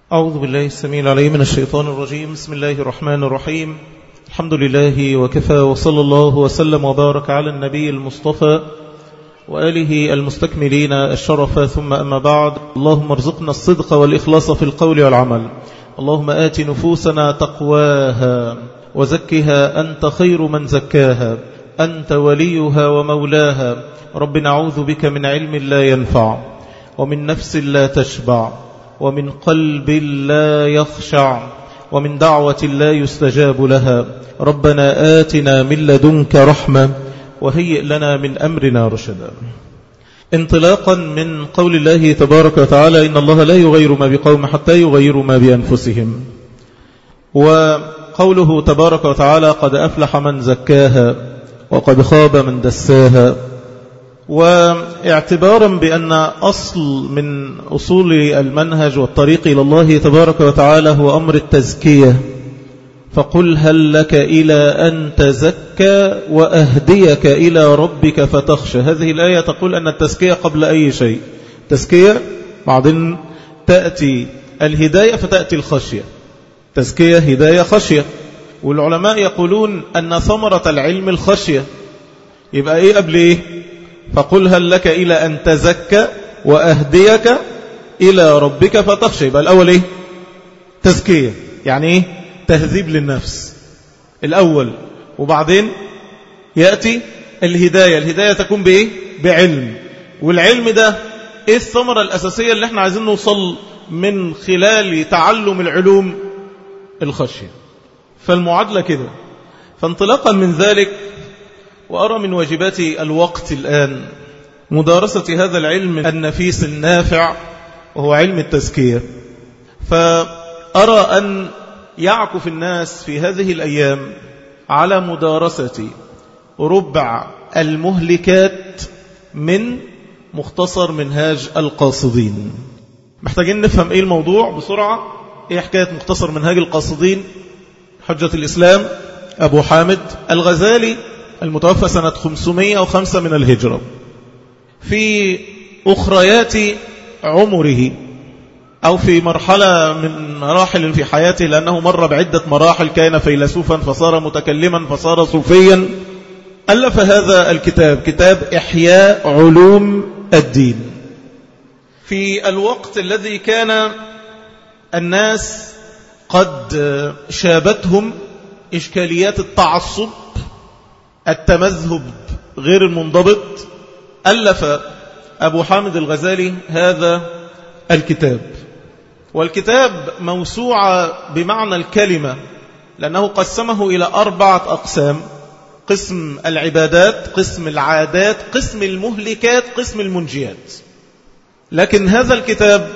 أعوذ بالله السميع العليم من الشيطان الرجيم بسم الله الرحمن الرحيم الحمد لله وكفى وصلى الله وسلم وبارك على النبي المصطفى وآله المستكملين الشرف ثم أما بعد اللهم ارزقنا الصدق والإخلاص في القول والعمل اللهم آت نفوسنا تقواها وزكها أنت خير من زكاها أنت وليها ومولاها رب نعوذ بك من علم لا ينفع ومن نفس لا تشبع ومن قلب لا يخشع ومن دعوة لا يستجاب لها ربنا آتنا من لدنك رحمة وهيئ لنا من أمرنا رشدا انطلاقا من قول الله تبارك وتعالى إن الله لا يغير ما بقوم حتى يغيروا ما بأنفسهم وقوله تبارك وتعالى قد أفلح من زكاها وقد خاب من دساها واعتبارا بأن أصل من أصول المنهج والطريق إلى الله تبارك وتعالى هو أمر التزكية فقل هل لك إلى أن تزكى وأهديك إلى ربك فتخشى هذه الآية تقول أن التزكية قبل أي شيء تزكية بعدين تأتي الهداية فتأتي الخشية تزكية هداية خشية والعلماء يقولون أن ثمرة العلم الخشية يبقى إيه قبل إيه فقل هل لك إلى أن تزكى وأهديك إلى ربك فتخشى يبقى الأول إيه تزكية يعني إيه تهذيب للنفس الأول وبعدين يأتي الهداية الهداية تكون بإيه بعلم والعلم ده إيه الثمرة الأساسية اللي احنا عايزين نوصل من خلال تعلم العلوم الخشية فالمعادلة كده فانطلاقا من ذلك وأرى من واجبات الوقت الآن مدارسة هذا العلم النفيس النافع وهو علم التزكية فأرى أن يعكف الناس في هذه الأيام على مدارسة ربع المهلكات من مختصر منهاج القاصدين محتاجين نفهم ايه الموضوع بسرعة ايه حكاية مختصر منهاج القاصدين حجة الإسلام أبو حامد الغزالي المتوفى سنة 505 من الهجرة في أخريات عمره أو في مرحلة من مراحل في حياته لأنه مر بعدة مراحل كان فيلسوفا فصار متكلما فصار صوفيا ألف هذا الكتاب كتاب إحياء علوم الدين في الوقت الذي كان الناس قد شابتهم إشكاليات التعصب التمذهب غير المنضبط ألف أبو حامد الغزالي هذا الكتاب والكتاب موسوعة بمعنى الكلمة لأنه قسمه إلى أربعة أقسام قسم العبادات قسم العادات قسم المهلكات قسم المنجيات لكن هذا الكتاب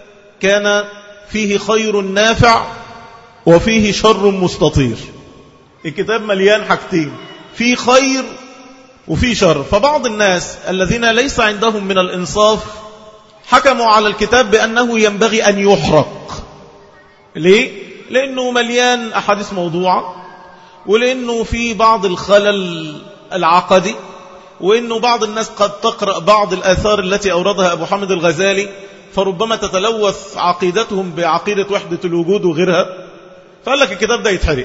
كان فيه خير نافع وفيه شر مستطير الكتاب مليان حاجتين في خير وفي شر فبعض الناس الذين ليس عندهم من الإنصاف حكموا على الكتاب بأنه ينبغي أن يحرق ليه؟ لأنه مليان أحاديث موضوعة ولأنه في بعض الخلل العقدي وأنه بعض الناس قد تقرأ بعض الآثار التي أوردها أبو حامد الغزالي فربما تتلوث عقيدتهم بعقيدة وحدة الوجود وغيرها فقال لك الكتاب ده يتحرق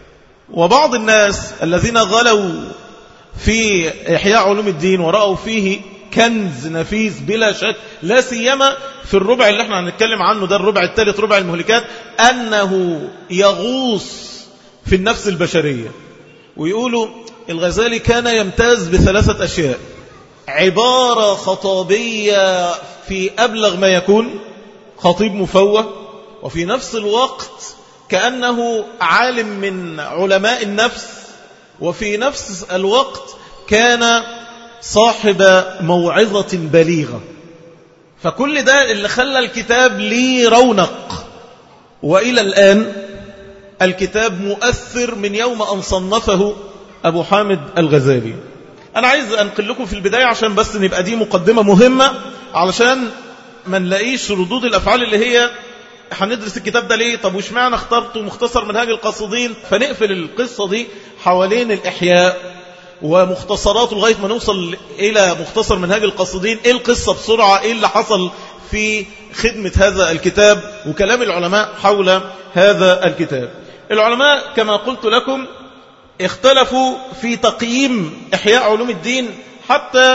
وبعض الناس الذين غلوا في إحياء علوم الدين ورأوا فيه كنز نفيس بلا شك لا سيما في الربع اللي احنا هنتكلم عنه ده الربع الثالث ربع المهلكات أنه يغوص في النفس البشرية ويقولوا الغزالي كان يمتاز بثلاثة أشياء عبارة خطابية في أبلغ ما يكون خطيب مفوه وفي نفس الوقت كأنه عالم من علماء النفس وفي نفس الوقت كان صاحب موعظة بليغة فكل ده اللي خلى الكتاب ليه رونق وإلى الآن الكتاب مؤثر من يوم أن صنفه أبو حامد الغزالي أنا عايز أنقل لكم في البداية عشان بس نبقى دي مقدمة مهمة علشان ما نلاقيش ردود الأفعال اللي هي هندرس الكتاب ده ليه طب وش معنى اخترته مختصر منهاج القاصدين فنقفل القصة دي حوالين الإحياء ومختصراته لغاية ما نوصل إلى مختصر منهاج القاصدين إيه القصة بسرعة إيه اللي حصل في خدمة هذا الكتاب وكلام العلماء حول هذا الكتاب العلماء كما قلت لكم اختلفوا في تقييم إحياء علوم الدين حتى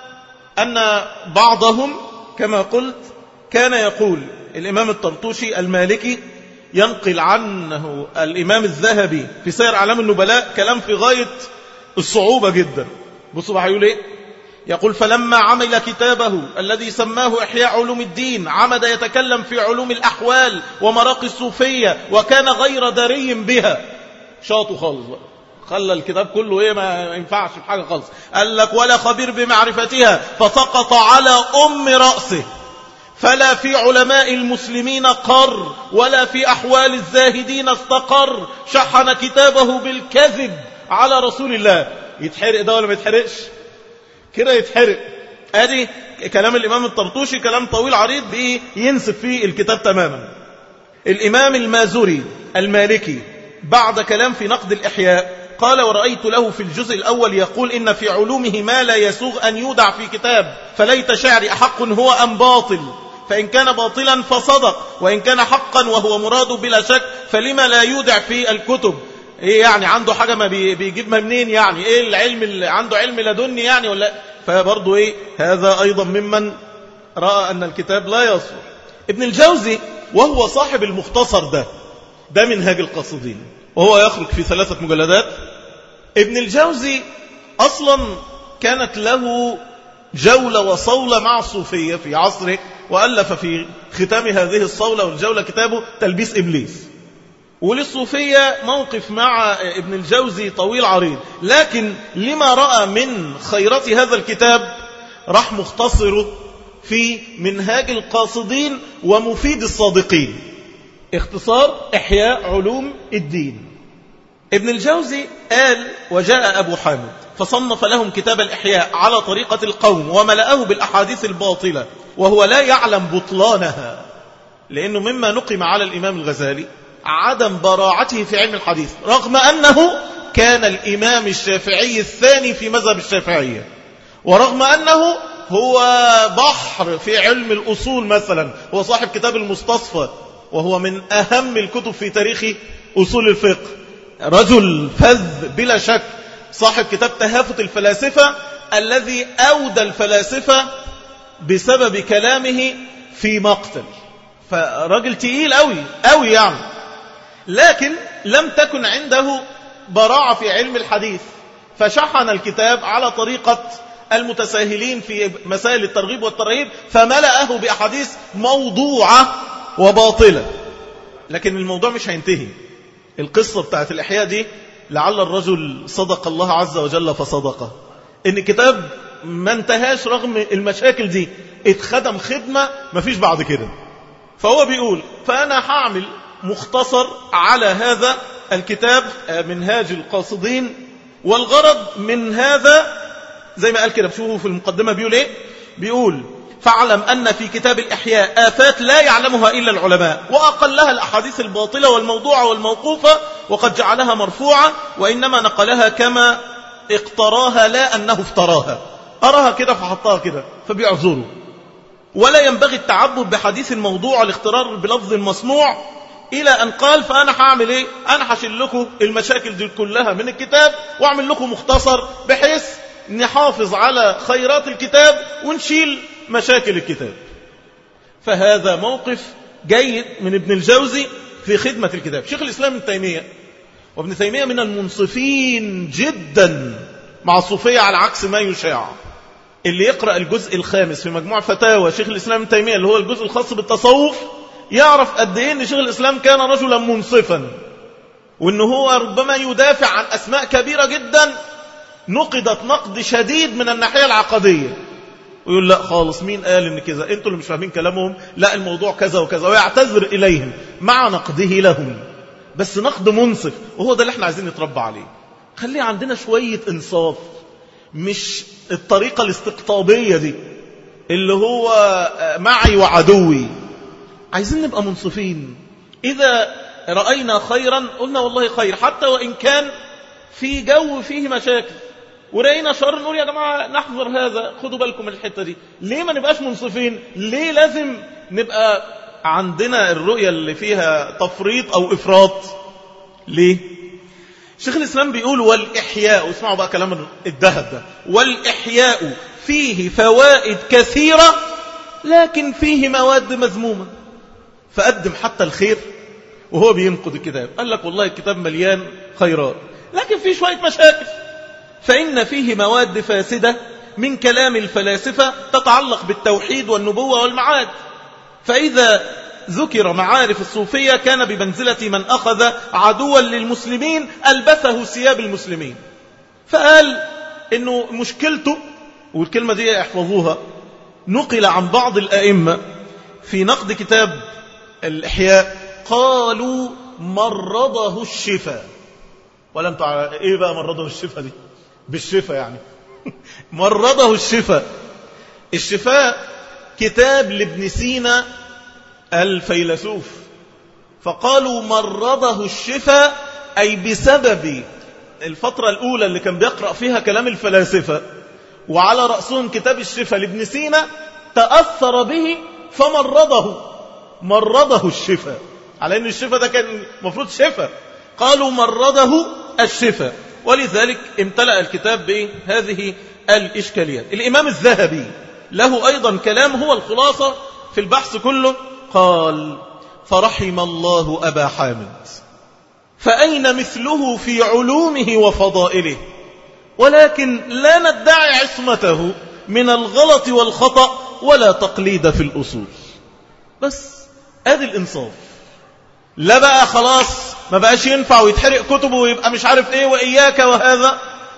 أن بعضهم كما قلت كان يقول الإمام الطرطوشي المالكي ينقل عنه الإمام الذهبي في سير أعلام النبلاء كلام في غاية الصعوبة جدا بصوا بقى يقول إيه يقول فلما عمل كتابه الذي سماه إحياء علوم الدين عمد يتكلم في علوم الأحوال ومراقي الصوفية وكان غير دري بها شاطوا خالص بقى خلى الكتاب كله ايه ما ينفعش في حاجة خالص قال لك ولا خبير بمعرفتها فسقط على أم رأسه فلا في علماء المسلمين قر ولا في أحوال الزاهدين استقر شحن كتابه بالكذب على رسول الله يتحرق ده ولا ما يتحرقش كده يتحرق ادي كلام الامام الطرطوشي كلام طويل عريض ينسب فيه الكتاب تماما الامام المازوري المالكي بعد كلام في نقد الاحياء قال ورأيت له في الجزء الأول يقول إن في علومه ما لا يسوغ أن يودع في كتاب فليت شعري أحق هو أم باطل فإن كان باطلا فصدق وإن كان حقا وهو مراد بلا شك فلما لا يودع في الكتب ايه يعني عنده حاجة ما بيجيب منين يعني ايه العلم اللي عنده علم لدني يعني ولا فبرضه ايه هذا ايضا ممن رأى ان الكتاب لا يصلح ابن الجوزي وهو صاحب المختصر ده ده منهاج القاصدين وهو يخرج في ثلاثة مجلدات ابن الجوزي اصلا كانت له جولة وصولة مع الصوفية في عصره وألف في ختام هذه الصولة والجولة كتابه تلبيس إبليس وللصوفية موقف مع ابن الجوزي طويل عريض لكن لما رأى من خيرات هذا الكتاب راح مختصره في منهاج القاصدين ومفيد الصادقين اختصار إحياء علوم الدين ابن الجوزي قال وجاء أبو حامد فصنف لهم كتاب الإحياء على طريقة القوم وملأه بالأحاديث الباطلة وهو لا يعلم بطلانها لأنه مما نقم على الإمام الغزالي عدم براعته في علم الحديث رغم أنه كان الإمام الشافعي الثاني في مذهب الشافعية ورغم أنه هو بحر في علم الأصول مثلا هو صاحب كتاب المستصفى وهو من أهم الكتب في تاريخ أصول الفقه رجل فذ بلا شك صاحب كتاب تهافت الفلاسفة الذي أودى الفلاسفة بسبب كلامه في مقتل فراجل تقيل قوي قوي يعني لكن لم تكن عنده براعة في علم الحديث فشحن الكتاب على طريقة المتساهلين في مسائل الترغيب والترهيب فملأه بأحاديث موضوعة وباطلة لكن الموضوع مش هينتهي القصة بتاعت الإحياء دي لعل الرجل صدق الله عز وجل فصدقه إن الكتاب ما انتهاش رغم المشاكل دي اتخدم خدمة ما فيش بعد كده فهو بيقول فأنا هعمل مختصر على هذا الكتاب منهاج القاصدين والغرض من هذا زي ما قال كده بشوفه في المقدمة بيقول ايه بيقول فاعلم أن في كتاب الإحياء آفات لا يعلمها إلا العلماء وأقلها الأحاديث الباطلة والموضوعة والموقوفة وقد جعلها مرفوعة وإنما نقلها كما اقتراها لا أنه افتراها أراها كده فحطها كده فبيعذروا ولا ينبغي التعبد بحديث الموضوع والاخترار بلفظ مسموع إلى أن قال فأنا هعمل إيه أنا هشيل لكم المشاكل دي كلها من الكتاب وأعمل لكم مختصر بحيث نحافظ على خيرات الكتاب ونشيل مشاكل الكتاب فهذا موقف جيد من ابن الجوزي في خدمة الكتاب شيخ الإسلام ابن تيمية وابن تيمية من المنصفين جدا مع الصوفية على عكس ما يشاع اللي يقرأ الجزء الخامس في مجموع فتاوى شيخ الإسلام ابن تيمية اللي هو الجزء الخاص بالتصوف يعرف قد ايه ان شيخ الاسلام كان رجلا منصفا وان هو ربما يدافع عن اسماء كبيره جدا نقدت نقد شديد من الناحيه العقديه ويقول لا خالص مين قال ان كذا انتوا اللي مش فاهمين كلامهم لا الموضوع كذا وكذا ويعتذر اليهم مع نقده لهم بس نقد منصف وهو ده اللي احنا عايزين نتربى عليه خلي عندنا شويه انصاف مش الطريقه الاستقطابيه دي اللي هو معي وعدوي عايزين نبقى منصفين إذا رأينا خيرا قلنا والله خير حتى وإن كان في جو فيه مشاكل ورأينا شر نقول يا جماعة نحذر هذا خدوا بالكم من الحتة دي ليه ما نبقاش منصفين ليه لازم نبقى عندنا الرؤية اللي فيها تفريط أو إفراط ليه شيخ الإسلام بيقول والإحياء اسمعوا بقى كلام الذهب ده والإحياء فيه فوائد كثيرة لكن فيه مواد مذمومة فقدم حتى الخير وهو بينقد الكتاب قال لك والله الكتاب مليان خيرات لكن فيه شوية مشاكل فإن فيه مواد فاسدة من كلام الفلاسفة تتعلق بالتوحيد والنبوة والمعاد فإذا ذكر معارف الصوفية كان بمنزلة من أخذ عدوا للمسلمين ألبسه ثياب المسلمين فقال إنه مشكلته والكلمة دي احفظوها نقل عن بعض الأئمة في نقد كتاب الإحياء قالوا مرضه الشفاء ولا انتوا ايه بقى مرضه الشفاء دي بالشفاء يعني مرضه الشفاء الشفاء كتاب لابن سينا الفيلسوف فقالوا مرضه الشفاء أي بسبب الفترة الأولى اللي كان بيقرأ فيها كلام الفلاسفة وعلى رأسهم كتاب الشفاء لابن سينا تأثر به فمرضه مرضه الشفاء على أن الشفاء ده كان مفروض شفاء قالوا مرضه الشفاء ولذلك امتلأ الكتاب بهذه الإشكاليات الإمام الذهبي له أيضا كلام هو الخلاصة في البحث كله قال فرحم الله أبا حامد فأين مثله في علومه وفضائله ولكن لا ندعي عصمته من الغلط والخطأ ولا تقليد في الأصول بس ادي الإنصاف لا بقى خلاص ما بقاش ينفع ويتحرق كتبه ويبقى مش عارف ايه وإياك وهذا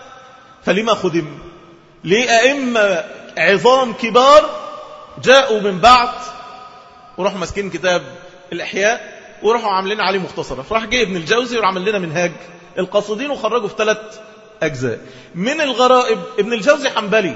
فلما خدم ليه أئمة عظام كبار جاءوا من بعد وراحوا ماسكين كتاب الإحياء وراحوا عاملين عليه مختصرة فراح جاي ابن الجوزي وعمل لنا منهاج القاصدين وخرجوا في ثلاث أجزاء من الغرائب ابن الجوزي حنبلي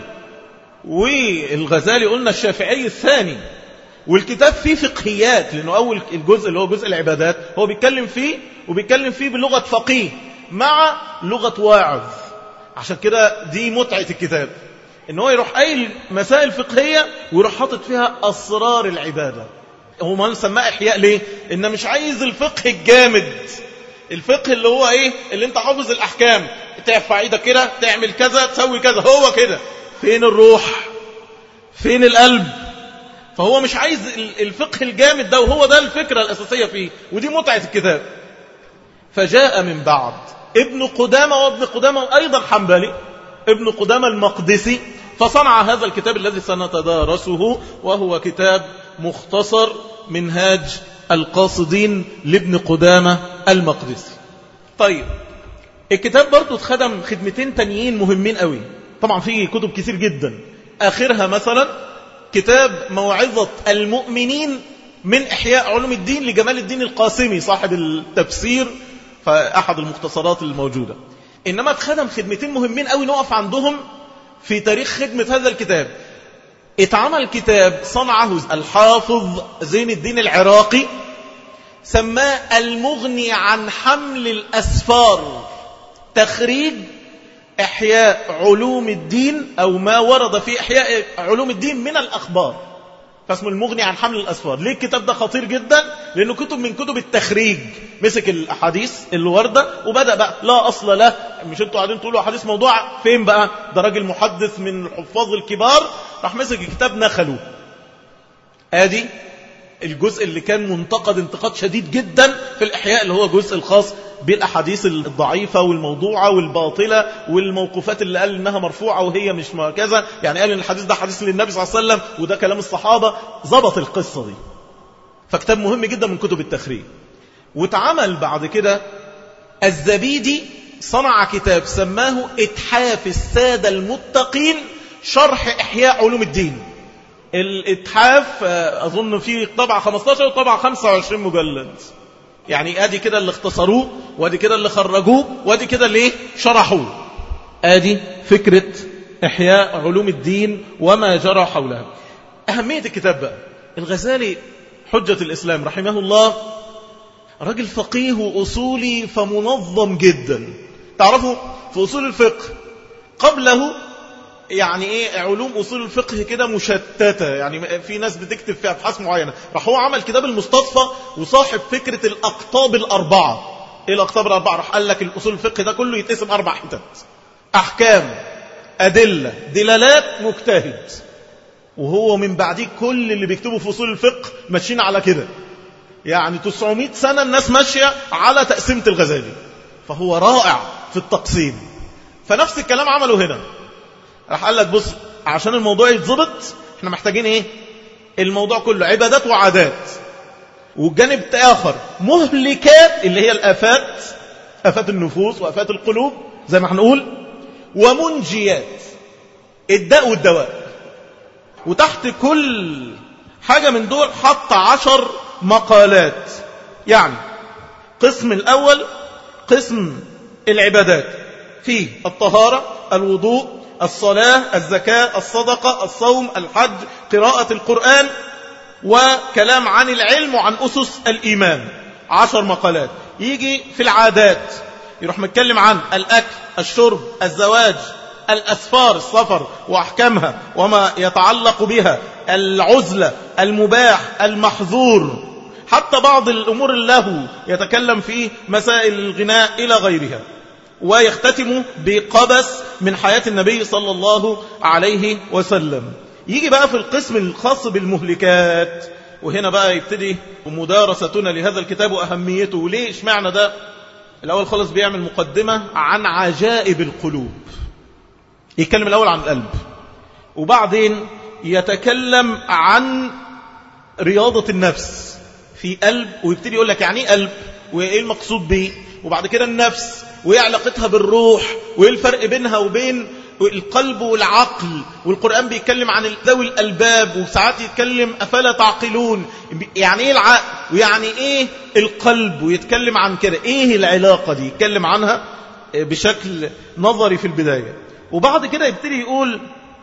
والغزالي قلنا الشافعي الثاني والكتاب فيه فقهيات لأنه أول الجزء اللي هو جزء العبادات هو بيتكلم فيه وبيتكلم فيه بلغة فقيه مع لغة واعظ عشان كده دي متعة الكتاب ان هو يروح قايل مسائل فقهية ويروح حاطط فيها أسرار العبادة هو ما سماه إحياء ليه إن مش عايز الفقه الجامد الفقه اللي هو ايه اللي انت حافظ الأحكام ترفع ايدك كده تعمل كذا تسوي كذا هو كده فين الروح فين القلب فهو مش عايز الفقه الجامد ده وهو ده الفكرة الأساسية فيه ودي متعة الكتاب فجاء من بعد ابن قدامة وابن قدامة أيضا حنبلي ابن قدامة المقدسي فصنع هذا الكتاب الذي سنتدارسه وهو كتاب مختصر منهاج القاصدين لابن قدامة المقدسي طيب الكتاب برضو اتخدم خدمتين تانيين مهمين قوي طبعا فيه كتب كتير جدا آخرها مثلا كتاب موعظة المؤمنين من إحياء علوم الدين لجمال الدين القاسمي صاحب التفسير فأحد المختصرات الموجودة إنما اتخدم خدمتين مهمين قوي نقف عندهم في تاريخ خدمة هذا الكتاب اتعمل كتاب صنعه الحافظ زين الدين العراقي سماه المغني عن حمل الأسفار تخريج إحياء علوم الدين أو ما ورد في إحياء علوم الدين من الأخبار فاسمه المغني عن حمل الأسفار ليه الكتاب ده خطير جدا لأنه كتب من كتب التخريج مسك الأحاديث اللي واردة وبدأ بقى لا أصل له مش انتوا قاعدين تقولوا أحاديث موضوع فين بقى ده راجل محدث من الحفاظ الكبار راح مسك الكتاب نخله ادي الجزء اللي كان منتقد انتقاد شديد جدا في الإحياء اللي هو الجزء الخاص بالأحاديث الضعيفة والموضوعة والباطلة والموقوفات اللي قال إنها مرفوعة وهي مش كذا يعني قال إن الحديث ده حديث للنبي صلى الله عليه وسلم وده كلام الصحابة ضبط القصة دي فكتاب مهم جدا من كتب التخريج واتعمل بعد كده الزبيدي صنع كتاب سماه إتحاف السادة المتقين شرح إحياء علوم الدين الإتحاف أظن فيه طبعة 15 وطبعة 25 مجلد يعني ادي كده اللي اختصروه وادي كده اللي خرجوه وادي كده اللي شرحوه ادي فكرة احياء علوم الدين وما جرى حولها اهمية الكتاب بقى الغزالي حجة الاسلام رحمه الله راجل فقيه واصولي فمنظم جدا تعرفوا في اصول الفقه قبله يعني ايه علوم اصول الفقه كده مشتته يعني في ناس بتكتب في ابحاث معينه راح هو عمل كتاب المستصفى وصاحب فكره الاقطاب الاربعه ايه الاقطاب الاربعه راح قال لك الاصول الفقه ده كله يتقسم اربع حتت احكام ادله دلالات مجتهد وهو من بعديه كل اللي بيكتبوا في اصول الفقه ماشيين على كده يعني 900 سنه الناس ماشيه على تقسيمه الغزالي فهو رائع في التقسيم فنفس الكلام عمله هنا راح قال لك بص عشان الموضوع يتظبط احنا محتاجين ايه الموضوع كله عبادات وعادات والجانب آخر مهلكات اللي هي الآفات آفات النفوس وآفات القلوب زي ما هنقول ومنجيات الداء والدواء وتحت كل حاجة من دول حط عشر مقالات يعني قسم الأول قسم العبادات فيه الطهارة الوضوء الصلاة الزكاة الصدقة الصوم الحج قراءة القرآن وكلام عن العلم وعن أسس الإيمان عشر مقالات يجي في العادات يروح متكلم عن الأكل الشرب الزواج الأسفار السفر وأحكامها وما يتعلق بها العزلة المباح المحظور حتى بعض الأمور اللهو يتكلم في مسائل الغناء إلى غيرها ويختتم بقبس من حياة النبي صلى الله عليه وسلم يجي بقى في القسم الخاص بالمهلكات وهنا بقى يبتدي مدارستنا لهذا الكتاب وأهميته ليه اشمعنى ده الأول خالص بيعمل مقدمة عن عجائب القلوب يتكلم الأول عن القلب وبعدين يتكلم عن رياضة النفس في قلب ويبتدي يقول لك يعني ايه قلب وايه المقصود به وبعد كده النفس وايه علاقتها بالروح وايه الفرق بينها وبين القلب والعقل والقرآن بيتكلم عن ذوي الألباب وساعات يتكلم أفلا تعقلون يعني إيه العقل ويعني إيه القلب ويتكلم عن كده إيه العلاقة دي يتكلم عنها بشكل نظري في البداية وبعد كده يبتدي يقول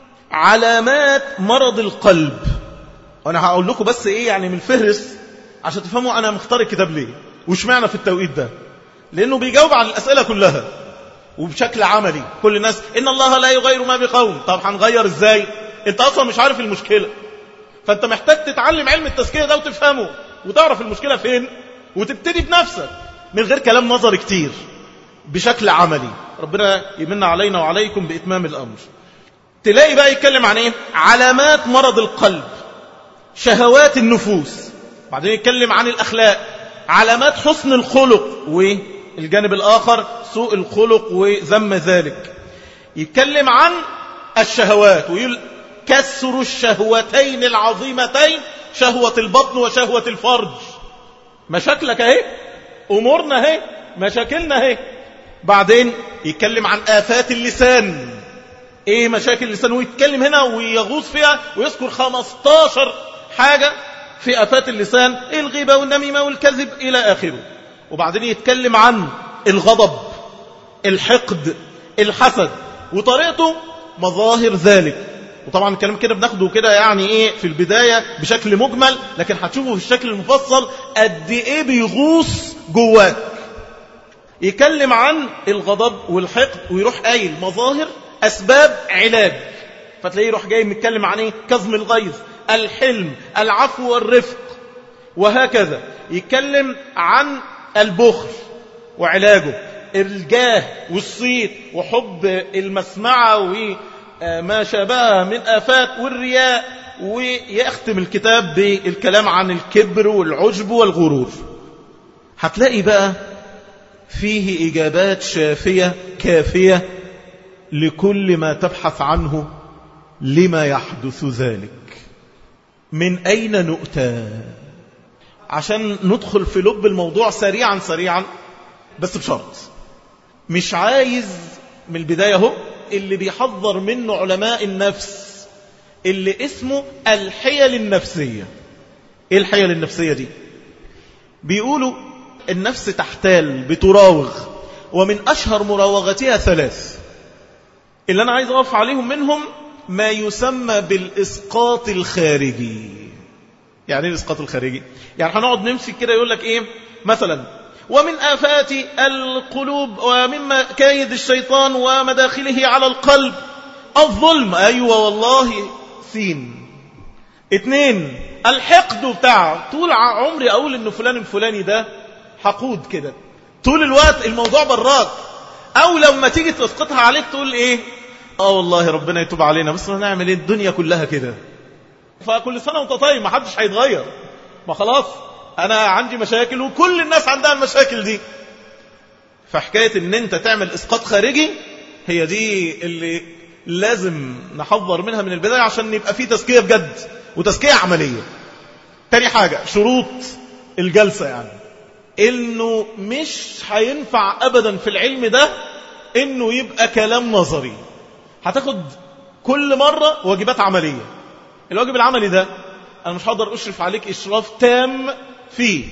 علامات مرض القلب وأنا هقول لكم بس إيه يعني من الفهرس عشان تفهموا أنا مختار الكتاب ليه وش معنى في التوقيت ده لأنه بيجاوب عن الأسئلة كلها وبشكل عملي كل الناس إن الله لا يغير ما بقوم طب هنغير إزاي أنت أصلا مش عارف المشكلة فأنت محتاج تتعلم علم التزكية ده وتفهمه وتعرف المشكلة فين وتبتدي بنفسك من غير كلام نظري كتير بشكل عملي ربنا يمن علينا وعليكم بإتمام الأمر تلاقي بقى يتكلم عن إيه علامات مرض القلب شهوات النفوس بعدين يتكلم عن الأخلاق علامات حسن الخلق والجانب الآخر سوء الخلق وذم ذلك يتكلم عن الشهوات ويقول كسر الشهوتين العظيمتين شهوة البطن وشهوة الفرج مشاكلك اهي امورنا اهي مشاكلنا اهي بعدين يتكلم عن آفات اللسان ايه مشاكل اللسان ويتكلم هنا ويغوص فيها ويذكر 15 حاجة في آفات اللسان الغيبة والنميمة والكذب إلى آخره وبعدين يتكلم عن الغضب الحقد الحسد وطريقته مظاهر ذلك وطبعا الكلام كده بناخده كده يعني ايه في البداية بشكل مجمل لكن هتشوفه في الشكل المفصل قد ايه بيغوص جواك يتكلم عن الغضب والحقد ويروح قايل مظاهر اسباب علاج فتلاقيه يروح جاي متكلم عن ايه كظم الغيظ الحلم العفو والرفق وهكذا يتكلم عن البخل وعلاجه الجاه والصيت وحب المسمعة وما شابهها من آفات والرياء ويختم الكتاب بالكلام عن الكبر والعجب والغرور هتلاقي بقى فيه إجابات شافية كافية لكل ما تبحث عنه لما يحدث ذلك من أين نؤتى عشان ندخل في لب الموضوع سريعا سريعا بس بشرط مش عايز من البداية هو اللي بيحذر منه علماء النفس اللي اسمه الحيل النفسية ايه الحيل النفسية دي بيقولوا النفس تحتال بتراوغ ومن أشهر مراوغتها ثلاث اللي أنا عايز أقف عليهم منهم ما يسمى بالإسقاط الخارجي يعني ايه الإسقاط الخارجي يعني هنقعد نمسك كده يقول لك إيه مثلا ومن آفات القلوب ومما كايد الشيطان ومداخله على القلب الظلم أيوة والله سين اتنين الحقد بتاع طول عمري أقول إنه فلان الفلاني ده حقود كده طول الوقت الموضوع براك أو لما تيجي تسقطها عليك تقول إيه آه والله ربنا يتوب علينا بس هنعمل إيه الدنيا كلها كده فكل سنة وانت طيب ما حدش هيتغير ما خلاص أنا عندي مشاكل وكل الناس عندها المشاكل دي فحكاية ان انت تعمل اسقاط خارجي هي دي اللي لازم نحذر منها من البداية عشان يبقى في تزكية بجد وتزكية عملية تاني حاجة شروط الجلسة يعني انه مش هينفع ابدا في العلم ده انه يبقى كلام نظري هتاخد كل مرة واجبات عملية الواجب العملي ده انا مش هقدر اشرف عليك اشراف تام فيه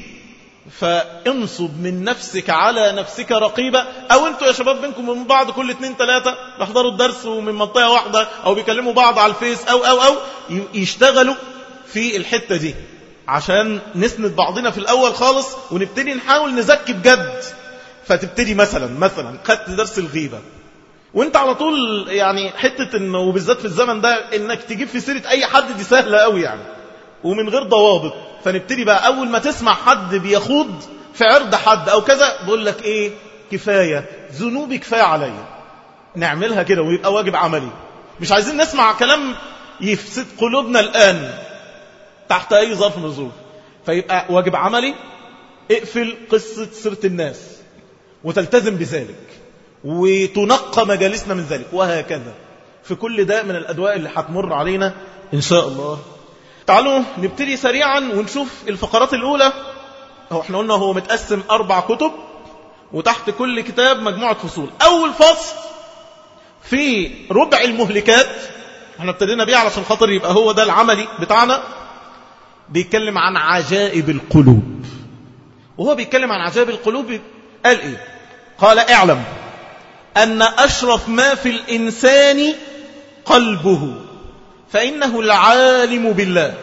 فانصب من نفسك على نفسك رقيبة او انتوا يا شباب بينكم ومن بعض كل اتنين تلاتة بيحضروا الدرس ومن منطقة واحدة او بيكلموا بعض على الفيس او او او يشتغلوا في الحتة دي عشان نسند بعضنا في الاول خالص ونبتدي نحاول نزكي بجد فتبتدي مثلا مثلا خدت درس الغيبة وانت على طول يعني حتة انه وبالذات في الزمن ده انك تجيب في سيرة اي حد دي سهلة قوي يعني ومن غير ضوابط فنبتدي بقى أول ما تسمع حد بيخوض في عرض حد أو كذا بقول لك إيه كفاية ذنوبي كفاية عليا نعملها كده ويبقى واجب عملي مش عايزين نسمع كلام يفسد قلوبنا الآن تحت أي ظرف من الظروف فيبقى واجب عملي اقفل قصة سيرة الناس وتلتزم بذلك وتنقى مجالسنا من ذلك وهكذا في كل ده من الأدواء اللي هتمر علينا إن شاء الله تعالوا نبتدي سريعا ونشوف الفقرات الأولى هو احنا قلنا هو متقسم أربع كتب وتحت كل كتاب مجموعة فصول أول فصل في ربع المهلكات احنا ابتدينا بيه علشان خاطر يبقى هو ده العملي بتاعنا بيتكلم عن عجائب القلوب وهو بيتكلم عن عجائب القلوب قال ايه قال اعلم أن أشرف ما في الإنسان قلبه فإنه العالم بالله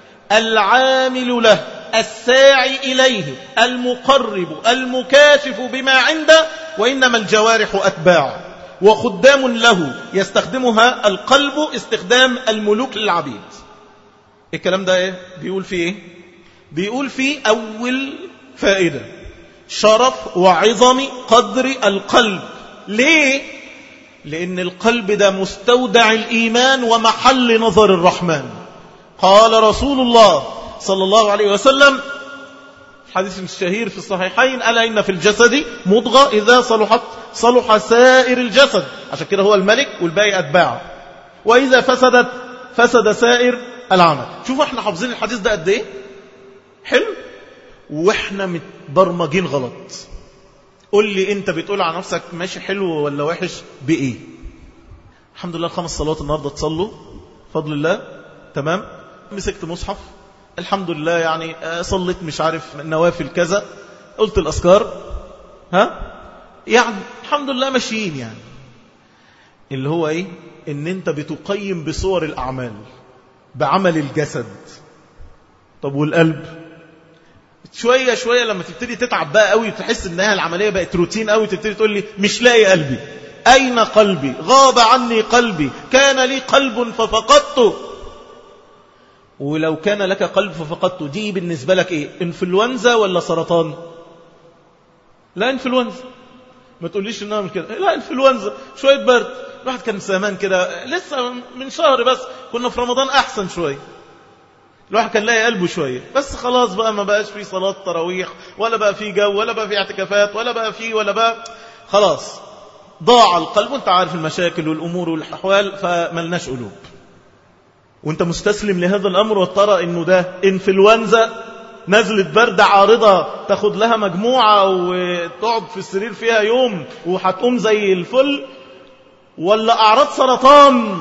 العامل له الساعي إليه المقرب المكاشف بما عنده وإنما الجوارح أتباع وخدام له يستخدمها القلب استخدام الملوك للعبيد الكلام ده إيه؟ بيقول فيه إيه؟ بيقول فيه أول فائدة شرف وعظم قدر القلب ليه؟ لأن القلب ده مستودع الإيمان ومحل نظر الرحمن قال رسول الله صلى الله عليه وسلم حديث الشهير في الصحيحين ألا إن في الجسد مضغة إذا صلحت صلح سائر الجسد عشان كده هو الملك والباقي أتباعه وإذا فسدت فسد سائر العمل شوفوا احنا حافظين الحديث ده قد ايه حلو واحنا متبرمجين غلط قول لي انت بتقول على نفسك ماشي حلو ولا وحش بايه الحمد لله الخمس صلوات النهارده تصلوا فضل الله تمام مسكت مصحف الحمد لله يعني صليت مش عارف نوافل كذا قلت الاذكار ها يعني الحمد لله ماشيين يعني اللي هو ايه ان انت بتقيم بصور الاعمال بعمل الجسد طب والقلب شوية شوية لما تبتدي تتعب بقى قوي وتحس انها العملية بقت روتين قوي تبتدي تقول لي مش لاقي قلبي أين قلبي غاب عني قلبي كان لي قلب ففقدته ولو كان لك قلب ففقدته دي بالنسبة لك ايه انفلونزا ولا سرطان لا انفلونزا ما تقوليش انها مش كده لا انفلونزا شوية برد الواحد كان زمان كده لسه من شهر بس كنا في رمضان احسن شوية الواحد كان لاقي قلبه شوية بس خلاص بقى ما بقاش في صلاة تراويح ولا بقى في جو ولا بقى في اعتكافات ولا بقى في ولا بقى خلاص ضاع القلب وانت عارف المشاكل والأمور والأحوال فملناش قلوب وانت مستسلم لهذا الأمر وترى انه ده انفلونزا نزلت برد عارضة تاخد لها مجموعة وتقعد في السرير فيها يوم وهتقوم زي الفل ولا أعراض سرطان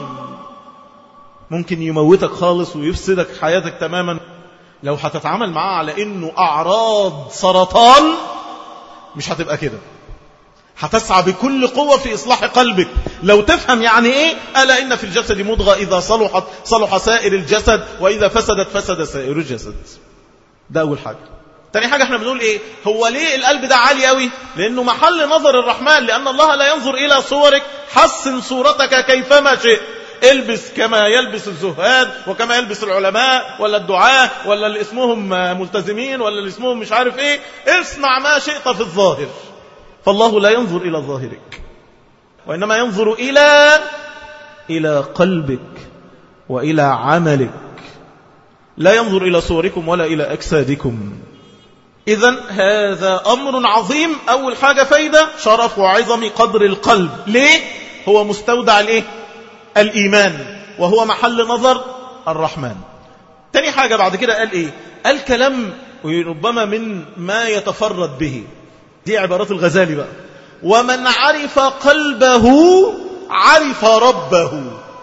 ممكن يموتك خالص ويفسدك حياتك تماما لو هتتعامل معاه على انه اعراض سرطان مش هتبقى كده هتسعى بكل قوة في إصلاح قلبك لو تفهم يعني إيه ألا إن في الجسد مضغة إذا صلحت صلح سائر الجسد وإذا فسدت فسد سائر الجسد ده أول حاجة تاني حاجة احنا بنقول ايه هو ليه القلب ده عالي قوي لانه محل نظر الرحمن لان الله لا ينظر الى صورك حسن صورتك كيفما شئت البس كما يلبس الزهاد وكما يلبس العلماء ولا الدعاة ولا اللي اسمهم ملتزمين ولا اللي اسمهم مش عارف ايه اصنع ما شئت في الظاهر فالله لا ينظر الى ظاهرك وانما ينظر الى الى قلبك والى عملك لا ينظر الى صوركم ولا الى اجسادكم إذا هذا أمر عظيم أول حاجة فايدة شرف وعظم قدر القلب ليه؟ هو مستودع الايه؟ الإيمان وهو محل نظر الرحمن تاني حاجة بعد كده قال إيه؟ قال كلام ربما من ما يتفرد به دي عبارات الغزالي بقى ومن عرف قلبه عرف ربه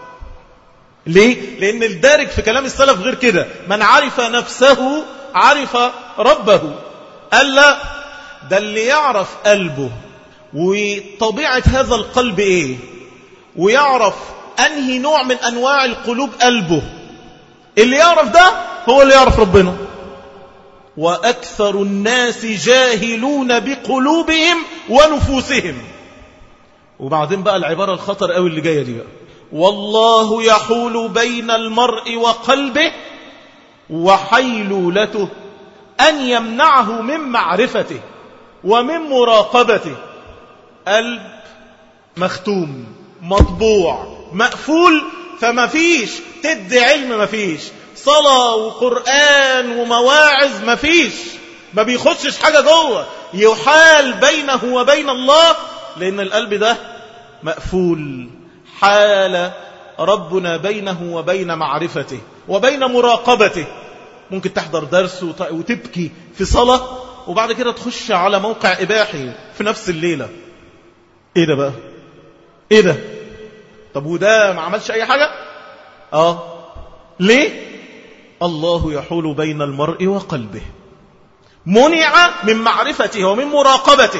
ليه؟ لأن الدارج في كلام السلف غير كده من عرف نفسه عرف ربه قال لا ده اللي يعرف قلبه وطبيعة هذا القلب ايه ويعرف انهي نوع من انواع القلوب قلبه اللي يعرف ده هو اللي يعرف ربنا واكثر الناس جاهلون بقلوبهم ونفوسهم وبعدين بقى العبارة الخطر قوي اللي جاية دي بقى والله يحول بين المرء وقلبه وحيلولته أن يمنعه من معرفته ومن مراقبته قلب مختوم مطبوع مقفول فما فيش تدي علم ما فيش صلاة وقرآن ومواعظ ما فيش ما بيخشش حاجة جوه يحال بينه وبين الله لأن القلب ده مقفول حال ربنا بينه وبين معرفته وبين مراقبته ممكن تحضر درس وتبكي في صلاة وبعد كده تخش على موقع إباحي في نفس الليلة ايه ده بقى ايه ده طب وده ما عملش اي حاجة اه ليه الله يحول بين المرء وقلبه منع من معرفته ومن مراقبته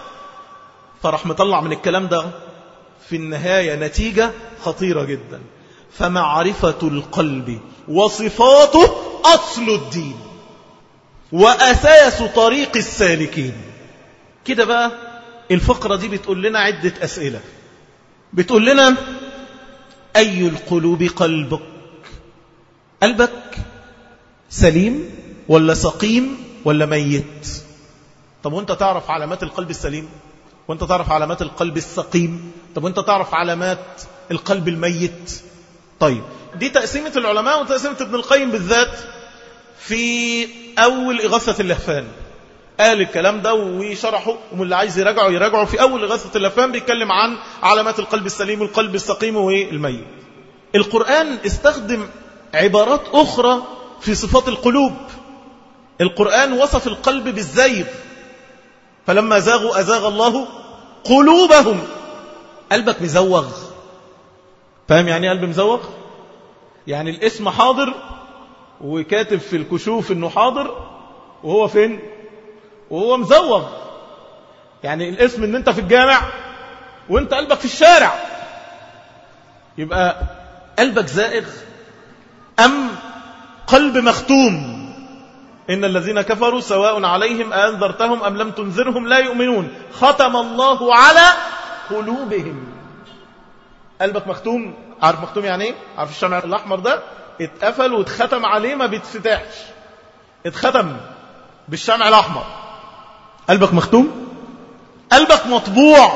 فراح مطلع من الكلام ده في النهاية نتيجة خطيرة جدا فمعرفة القلب وصفاته أصل الدين وأساس طريق السالكين كده بقى الفقرة دي بتقول لنا عدة أسئلة بتقول لنا أي القلوب قلبك قلبك سليم ولا سقيم ولا ميت طب وانت تعرف علامات القلب السليم وانت تعرف علامات القلب السقيم طب وانت تعرف علامات القلب الميت طيب دي تقسيمة العلماء وتقسيمة ابن القيم بالذات في أول إغاثة اللهفان قال الكلام ده وشرحه ومن اللي عايز يراجعه يراجعه في أول إغاثة اللهفان بيتكلم عن علامات القلب السليم والقلب السقيم والميت القرآن استخدم عبارات أخرى في صفات القلوب القرآن وصف القلب بالزيغ فلما زاغوا أزاغ الله قلوبهم قلبك مزوغ فاهم يعني قلب مزوغ يعني الاسم حاضر وكاتب في الكشوف انه حاضر وهو فين وهو مزوغ يعني الاسم ان انت في الجامع وانت قلبك في الشارع يبقى قلبك زائغ ام قلب مختوم إن الذين كفروا سواء عليهم أنذرتهم أم لم تنذرهم لا يؤمنون ختم الله على قلوبهم قلبك مختوم عارف مختوم يعني ايه عارف الشمع الأحمر ده اتقفل واتختم عليه ما بيتفتحش اتختم بالشمع الأحمر قلبك مختوم قلبك مطبوع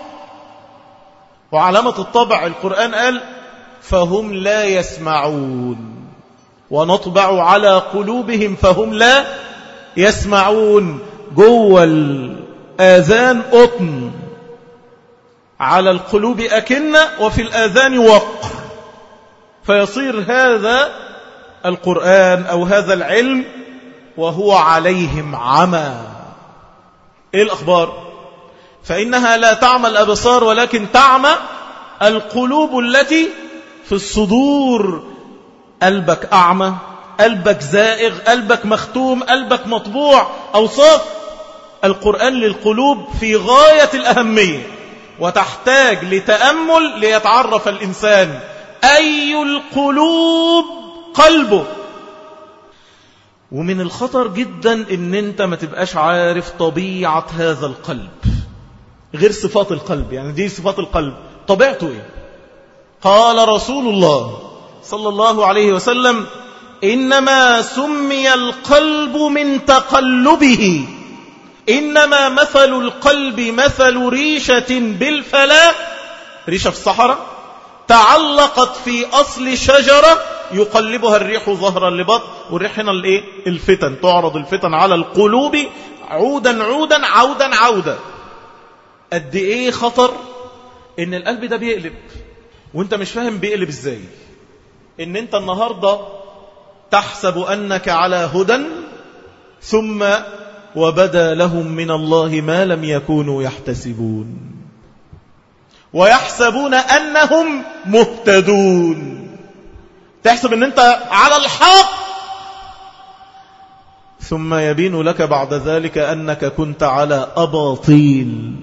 وعلامة الطبع القرآن قال فهم لا يسمعون ونطبع على قلوبهم فهم لا يسمعون جوه الآذان قطن على القلوب أكنة وفي الآذان وقر فيصير هذا القرآن أو هذا العلم وهو عليهم عمى إيه الأخبار فإنها لا تعمى الأبصار ولكن تعمى القلوب التي في الصدور قلبك أعمى قلبك زائغ قلبك مختوم قلبك مطبوع أوصاف القرآن للقلوب في غاية الأهمية وتحتاج لتأمل ليتعرف الإنسان أي القلوب قلبه ومن الخطر جدا ان انت ما تبقاش عارف طبيعة هذا القلب غير صفات القلب يعني دي صفات القلب طبيعته ايه قال رسول الله صلى الله عليه وسلم إنما سمي القلب من تقلبه إنما مثل القلب مثل ريشة بالفلاة ريشة في الصحراء تعلقت في أصل شجرة يقلبها الريح ظهرا لبط والريح هنا الايه الفتن تعرض الفتن على القلوب عودا عودا عودا عودا قد ايه خطر ان القلب ده بيقلب وانت مش فاهم بيقلب ازاي ان انت النهاردة تحسب انك على هدى ثم وبدا لهم من الله ما لم يكونوا يحتسبون ويحسبون انهم مهتدون تحسب ان انت على الحق ثم يبين لك بعد ذلك انك كنت على اباطيل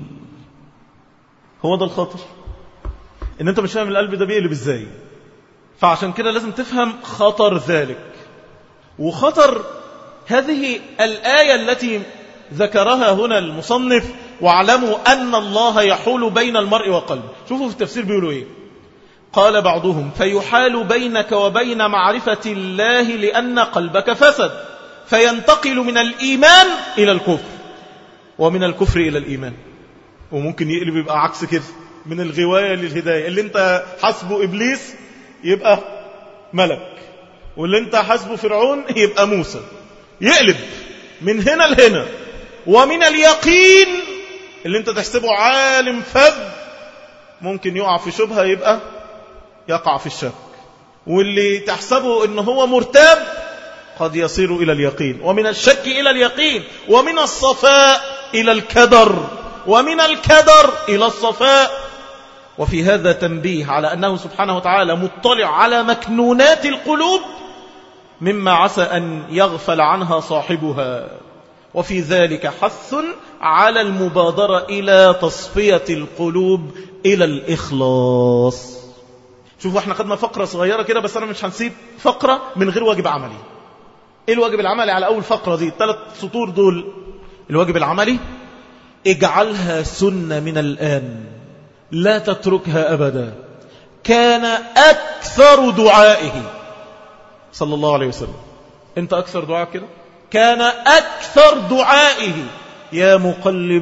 هو ده الخطر ان انت مش فاهم القلب ده بيقلب ازاي فعشان كده لازم تفهم خطر ذلك وخطر هذه الآية التي ذكرها هنا المصنف واعلموا أن الله يحول بين المرء وقلبه شوفوا في التفسير بيقولوا إيه قال بعضهم فيحال بينك وبين معرفة الله لأن قلبك فسد فينتقل من الإيمان إلى الكفر ومن الكفر إلى الإيمان وممكن يقلب يبقى عكس كده من الغواية للهداية اللي انت حسبه إبليس يبقى ملك واللي انت حسبه فرعون يبقى موسى يقلب من هنا لهنا ومن اليقين اللي انت تحسبه عالم فذ ممكن يقع في شبهة يبقى يقع في الشك واللي تحسبه ان هو مرتاب قد يصير إلى اليقين ومن الشك إلى اليقين ومن الصفاء إلى الكدر ومن الكدر إلى الصفاء وفي هذا تنبيه على أنه سبحانه وتعالى مطلع على مكنونات القلوب مما عسى أن يغفل عنها صاحبها وفي ذلك حث على المبادرة إلى تصفية القلوب إلى الإخلاص شوفوا احنا خدنا فقرة صغيرة كده بس أنا مش هنسيب فقرة من غير واجب عملي ايه الواجب العملي على أول فقرة دي الثلاث سطور دول الواجب العملي اجعلها سنة من الآن لا تتركها أبدا كان أكثر دعائه صلى الله عليه وسلم انت أكثر دعاء كده كان أكثر دعائه يا مقلب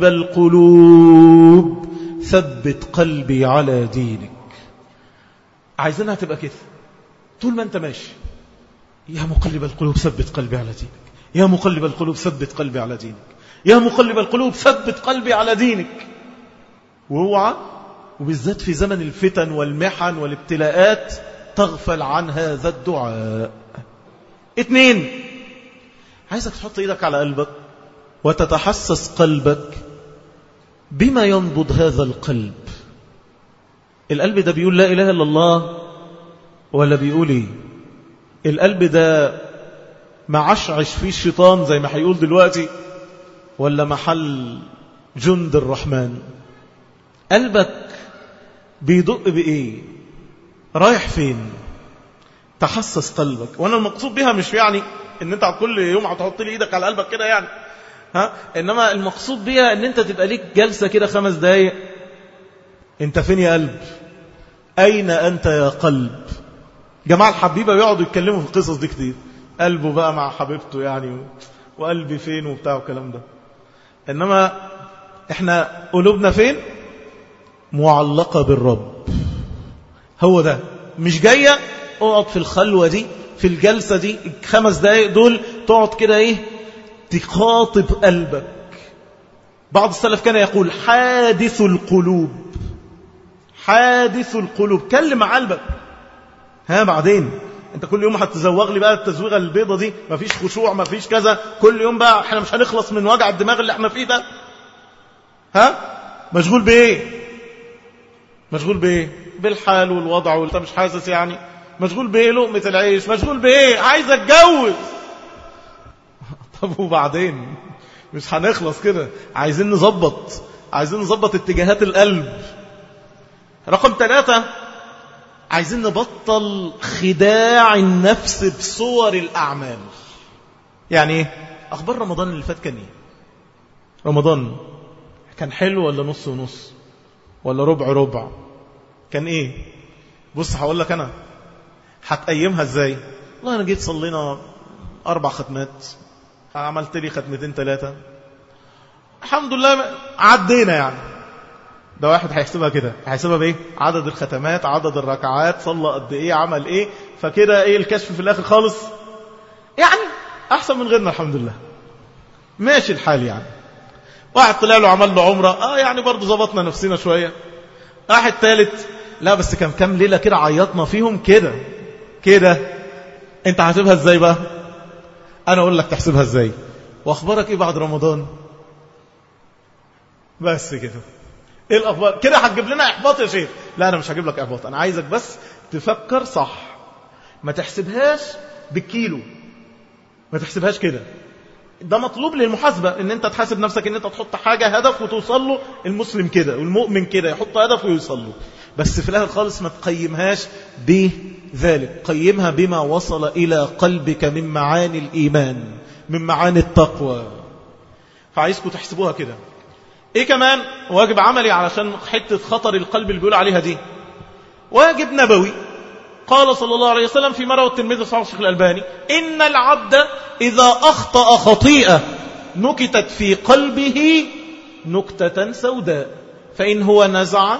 القلوب ثبت قلبي على دينك عايزينها تبقى كده طول ما انت ماشي يا مقلب القلوب ثبت قلبي على دينك يا مقلب القلوب ثبت قلبي على دينك يا مقلب القلوب ثبت قلبي على دينك واوعى وبالذات في زمن الفتن والمحن والابتلاءات تغفل عن هذا الدعاء اثنين عايزك تحط ايدك على قلبك وتتحسس قلبك بما ينبض هذا القلب القلب ده بيقول لا إله إلا الله ولا بيقول ايه القلب ده معشعش فيه الشيطان زي ما هيقول دلوقتي ولا محل جند الرحمن قلبك بيدق بإيه رايح فين تحسس قلبك وانا المقصود بها مش يعني ان انت كل يوم هتحط لي ايدك على قلبك كده يعني ها انما المقصود بها ان انت تبقى ليك جلسة كده خمس دقايق انت فين يا قلب اين انت يا قلب جماعة الحبيبة بيقعدوا يتكلموا في القصص دي كتير قلبه بقى مع حبيبته يعني وقلبي فين وبتاع والكلام ده انما احنا قلوبنا فين معلقة بالرب هو ده مش جاية اقعد في الخلوة دي في الجلسة دي خمس دقايق دول تقعد كده ايه تخاطب قلبك بعض السلف كان يقول حادث القلوب حادث القلوب كلم مع قلبك ها بعدين انت كل يوم هتزوغ لي بقى التزويغه البيضه دي مفيش خشوع مفيش كذا كل يوم بقى احنا مش هنخلص من وجع الدماغ اللي احنا فيه ده ها مشغول بايه مشغول بايه بالحال والوضع وانت مش حاسس يعني مشغول بايه لقمه العيش مشغول بايه عايز اتجوز طب وبعدين مش هنخلص كده عايزين نظبط عايزين نظبط اتجاهات القلب رقم ثلاثة عايزين نبطل خداع النفس بصور الأعمال يعني ايه اخبار رمضان اللي فات كان ايه رمضان كان حلو ولا نص ونص ولا ربع ربع كان ايه بص هقول لك انا هتقيمها ازاي والله انا جيت صلينا اربع ختمات عملت لي ختمتين ثلاثه الحمد لله عدينا يعني ده واحد هيحسبها كده هيحسبها بايه عدد الختمات عدد الركعات صلى قد ايه عمل ايه فكده ايه الكشف في الاخر خالص يعني احسن من غيرنا الحمد لله ماشي الحال يعني واحد طلع له عمل له عمره اه يعني برضه ظبطنا نفسنا شويه واحد ثالث لا بس كان كام ليله كده عيطنا فيهم كده كده انت حاسبها ازاي بقى انا اقول لك تحسبها ازاي واخبارك ايه بعد رمضان بس كده ايه الاخبار كده هتجيب لنا احباط يا شيخ لا انا مش هجيب لك احباط انا عايزك بس تفكر صح ما تحسبهاش بالكيلو ما تحسبهاش كده ده مطلوب للمحاسبة ان انت تحاسب نفسك ان انت تحط حاجة هدف وتوصل له المسلم كده والمؤمن كده يحط هدف ويوصل له بس في الاخر خالص ما تقيمهاش بذلك قيمها بما وصل الى قلبك من معاني الايمان من معاني التقوى فعايزكم تحسبوها كده ايه كمان واجب عملي علشان حتة خطر القلب اللي بيقول عليها دي واجب نبوي قال صلى الله عليه وسلم في مرة الترمذي صحيح الشيخ الألباني إن العبد إذا أخطأ خطيئة نكتت في قلبه نكتة سوداء فإن هو نزع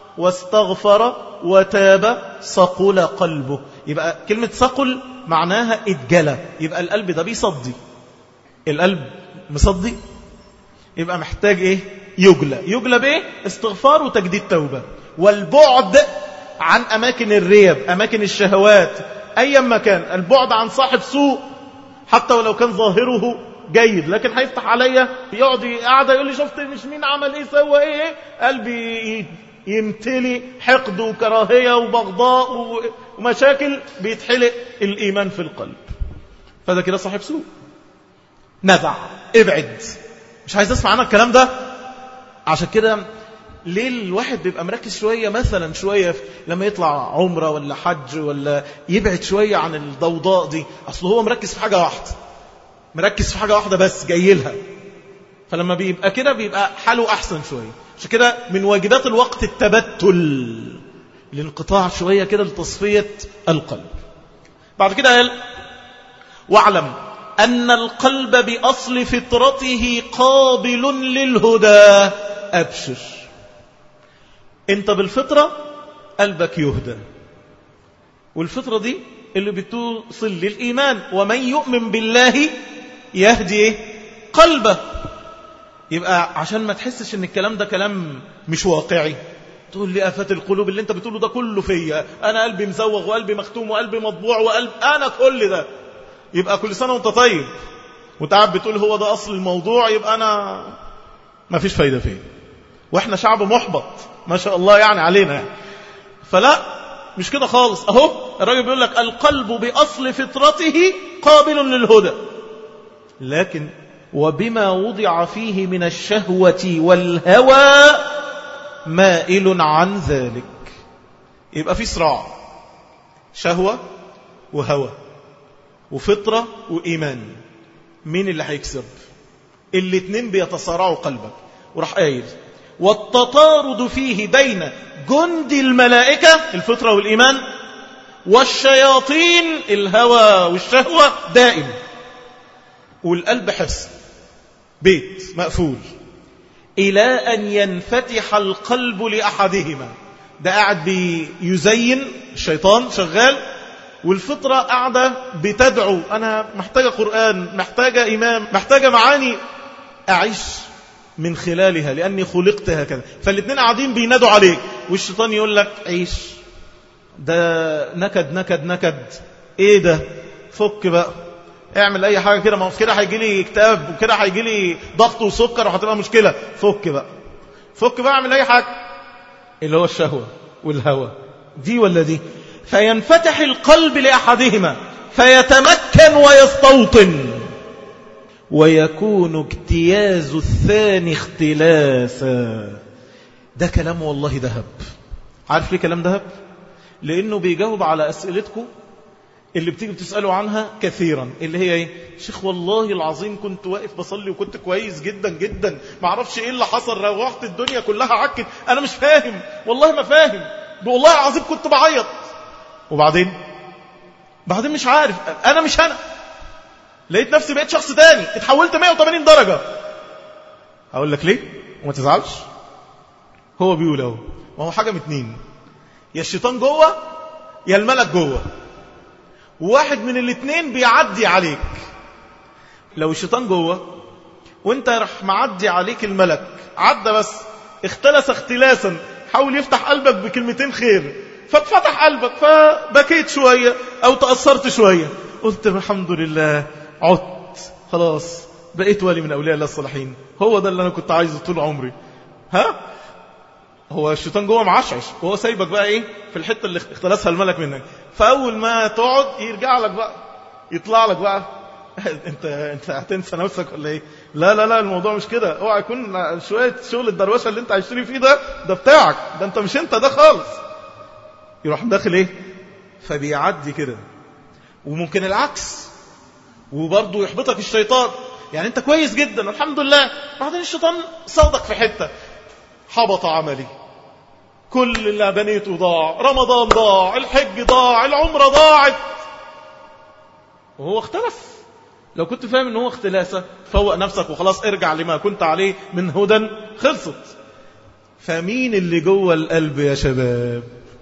واستغفر وتاب صقل قلبه يبقى كلمة صقل معناها اتجلى يبقى القلب ده بيصدي القلب مصدي يبقى محتاج ايه يجلى يجلى بايه استغفار وتجديد توبة والبعد عن أماكن الريب أماكن الشهوات أيا ما كان البعد عن صاحب سوء حتى ولو كان ظاهره جيد لكن هيفتح عليا يقعد قاعدة يقول لي شفت مش مين عمل ايه سوى ايه, إيه؟ قلبي يمتلي حقد وكراهية وبغضاء ومشاكل بيتحلق الإيمان في القلب فده كده صاحب سوء نزع ابعد مش عايز اسمع عنك الكلام ده عشان كده ليه الواحد بيبقى مركز شوية مثلا شوية لما يطلع عمرة ولا حج ولا يبعد شوية عن الضوضاء دي أصل هو مركز في حاجة واحدة مركز في حاجة واحدة بس جاي لها فلما بيبقى كده بيبقى حاله أحسن شوية عشان كده من واجبات الوقت التبتل الانقطاع شوية كده لتصفية القلب بعد كده قال واعلم أن القلب بأصل فطرته قابل للهدى أبشر انت بالفطرة قلبك يهدى والفطرة دي اللي بتوصل للإيمان ومن يؤمن بالله يهدي قلبه يبقى عشان ما تحسش ان الكلام ده كلام مش واقعي تقول لي آفات القلوب اللي انت بتقوله ده كله فيا انا قلبي مزوغ وقلبي مختوم وقلبي مطبوع وقلب انا كل ده يبقى كل سنة وانت طيب وانت قاعد بتقول هو ده اصل الموضوع يبقى انا ما فيش فايدة فيه واحنا شعب محبط ما شاء الله يعني علينا يعني. فلا مش كده خالص اهو الراجل بيقول لك القلب بأصل فطرته قابل للهدى لكن وبما وضع فيه من الشهوة والهوى مائل عن ذلك يبقى في صراع شهوة وهوى وفطرة وإيمان مين اللي هيكسب الاتنين بيتصارعوا قلبك وراح قايل والتطارد فيه بين جند الملائكة الفطرة والإيمان والشياطين الهوى والشهوة دائم والقلب حس بيت مقفول إلى أن ينفتح القلب لأحدهما ده قاعد بيزين الشيطان شغال والفطرة قاعدة بتدعو أنا محتاجة قرآن محتاجة إمام محتاجة معاني أعيش من خلالها لأني خلقت هكذا فالاثنين قاعدين بينادوا عليك والشيطان يقول لك عيش ده نكد نكد نكد ايه ده فك بقى اعمل اي حاجة كده ما كده هيجي لي اكتئاب وكده هيجي لي ضغط وسكر وهتبقى مشكلة فك بقى فك بقى اعمل اي حاجة اللي هو الشهوة والهوى دي ولا دي فينفتح القلب لأحدهما فيتمكن ويستوطن ويكون اجتياز الثاني اختلاسا ده كلام والله ذهب عارف ليه كلام ذهب لأنه بيجاوب على أسئلتكم اللي بتيجي بتسأله عنها كثيرا اللي هي ايه شيخ والله العظيم كنت واقف بصلي وكنت كويس جدا جدا ما اعرفش ايه اللي حصل روحت الدنيا كلها عكت انا مش فاهم والله ما فاهم والله العظيم كنت بعيط وبعدين بعدين مش عارف انا مش انا لقيت نفسي بقيت شخص تاني اتحولت 180 درجة اقول لك ليه وما تزعلش هو بيقول اهو ما هو حاجة من اتنين يا الشيطان جوه يا الملك جوه وواحد من الاتنين بيعدي عليك لو الشيطان جوه وانت راح معدي عليك الملك عدى بس اختلس اختلاسا حاول يفتح قلبك بكلمتين خير فاتفتح قلبك فبكيت شوية او تأثرت شوية قلت الحمد لله عدت خلاص بقيت ولي من أولياء الله الصالحين هو ده اللي أنا كنت عايزه طول عمري ها هو الشيطان جوه معشعش وهو سايبك بقى ايه في الحتة اللي اختلسها الملك منك فأول ما تقعد يرجع لك بقى يطلع لك بقى انت انت هتنسى نفسك ولا ايه لا لا لا الموضوع مش كده اوعى يكون شويه شغل الدروشه اللي انت عايشين فيه ده ده بتاعك ده انت مش انت ده خالص يروح داخل ايه فبيعدي كده وممكن العكس وبرضه يحبطك الشيطان يعني انت كويس جدا الحمد لله بعدين الشيطان صادك في حتة حبط عملي كل اللي بنيته ضاع رمضان ضاع الحج ضاع العمرة ضاعت وهو اختلف لو كنت فاهم ان هو اختلاسة فوق نفسك وخلاص ارجع لما كنت عليه من هدى خلصت فمين اللي جوه القلب يا شباب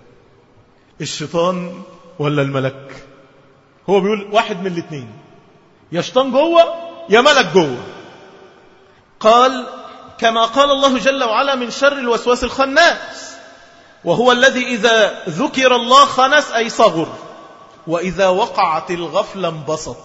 الشيطان ولا الملك هو بيقول واحد من الاثنين يا شيطان جوه يا ملك جوه قال كما قال الله جل وعلا من شر الوسواس الخناس وهو الذي إذا ذكر الله خنس أي صغر وإذا وقعت الغفلة انبسط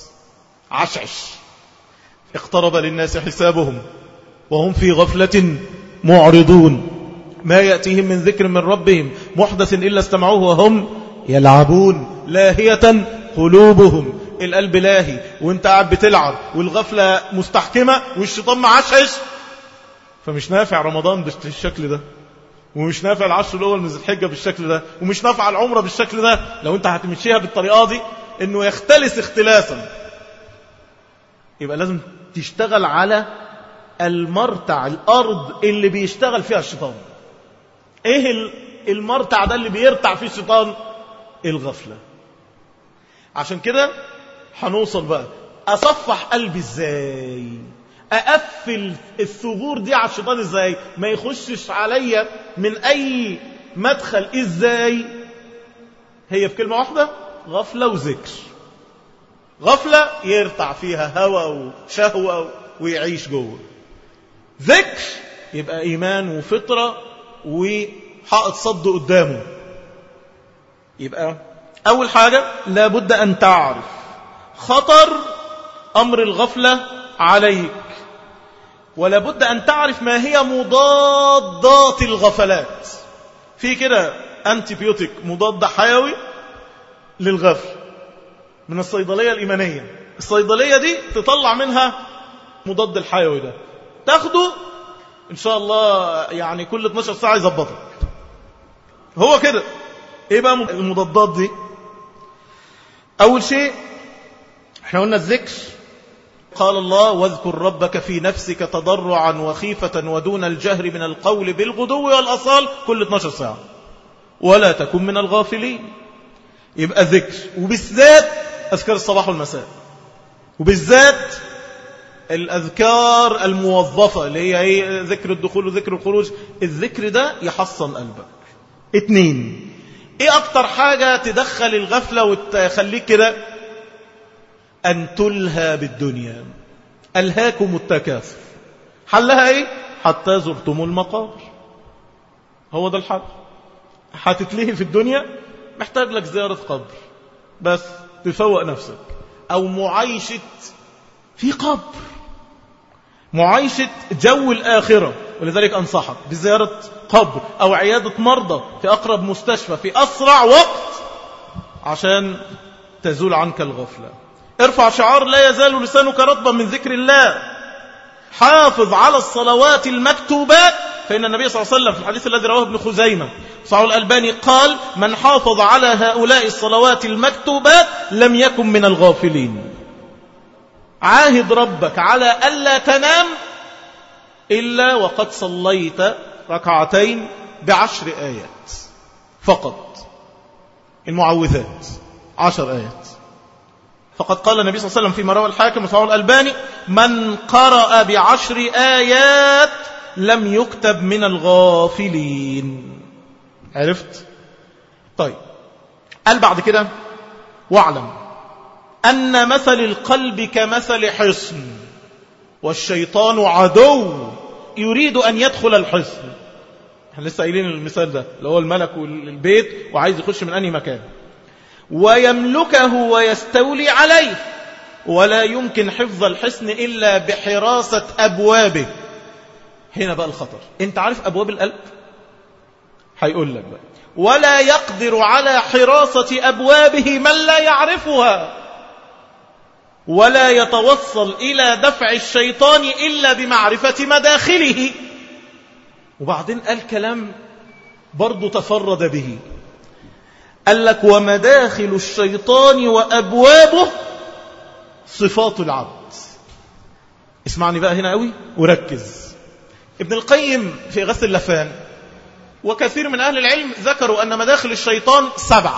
عشعش اقترب للناس حسابهم وهم في غفلة معرضون ما يأتيهم من ذكر من ربهم محدث إلا استمعوه وهم يلعبون لاهية قلوبهم القلب لاهي وانت قاعد بتلعب والغفلة مستحكمة والشيطان معشعش فمش نافع رمضان بالشكل ده ومش نافع العشر الأول من ذي الحجة بالشكل ده ومش نافع العمرة بالشكل ده لو انت هتمشيها بالطريقة دي انه يختلس اختلاسا يبقى لازم تشتغل على المرتع الأرض اللي بيشتغل فيها الشيطان ايه المرتع ده اللي بيرتع فيه الشيطان الغفلة عشان كده هنوصل بقى أصفح قلبي ازاي أقفل الثغور دي على الشيطان ازاي ما يخشش عليا من أي مدخل ازاي هي في كلمة واحدة غفلة وذكر غفلة يرتع فيها هوى وشهوة ويعيش جوه ذكر يبقى إيمان وفطرة وحائط صد قدامه يبقى أول حاجة لابد أن تعرف خطر أمر الغفلة عليك ولابد أن تعرف ما هي مضادات الغفلات في كده أنتيبيوتيك مضاد حيوي للغفل من الصيدلية الإيمانية الصيدلية دي تطلع منها مضاد الحيوي ده تاخده إن شاء الله يعني كل 12 ساعة يظبطك هو كده إيه بقى المضادات دي أول شيء احنا قلنا الذكر قال الله واذكر ربك في نفسك تضرعا وخيفة ودون الجهر من القول بالغدو والأصال كل 12 ساعة ولا تكن من الغافلين يبقى ذكر وبالذات أذكار الصباح والمساء وبالذات الأذكار الموظفة اللي هي ايه ذكر الدخول وذكر الخروج الذكر ده يحصن قلبك اتنين ايه اكتر حاجة تدخل الغفلة وتخليك كده ان تلهى بالدنيا الهاكم التكاثر حلها ايه حتى زرتم المقابر هو ده الحل هتتلهي في الدنيا محتاج لك زيارة قبر بس تفوق نفسك او معايشة في قبر معايشة جو الآخرة ولذلك أنصحك بزيارة قبر أو عيادة مرضى في أقرب مستشفى في أسرع وقت عشان تزول عنك الغفلة ارفع شعار لا يزال لسانك رطبا من ذكر الله حافظ على الصلوات المكتوبات فإن النبي صلى الله عليه وسلم في الحديث الذي رواه ابن خزيمة صحيح الألباني قال من حافظ على هؤلاء الصلوات المكتوبات لم يكن من الغافلين عاهد ربك على ألا تنام إلا وقد صليت ركعتين بعشر آيات فقط المعوذات عشر آيات فقد قال النبي صلى الله عليه وسلم في روى الحاكم وصححه الألباني من قرأ بعشر آيات لم يكتب من الغافلين عرفت طيب قال بعد كده واعلم أن مثل القلب كمثل حصن والشيطان عدو يريد أن يدخل الحصن احنا لسه قايلين المثال ده اللي هو الملك والبيت وعايز يخش من أي مكان ويملكه ويستولي عليه ولا يمكن حفظ الحصن إلا بحراسة أبوابه هنا بقى الخطر انت عارف أبواب القلب هيقول لك بقى ولا يقدر على حراسة أبوابه من لا يعرفها ولا يتوصل إلى دفع الشيطان إلا بمعرفة مداخله وبعدين قال كلام برضو تفرد به قال لك ومداخل الشيطان وأبوابه صفات العبد اسمعني بقى هنا قوي وركز ابن القيم في غث اللفان وكثير من أهل العلم ذكروا أن مداخل الشيطان سبعة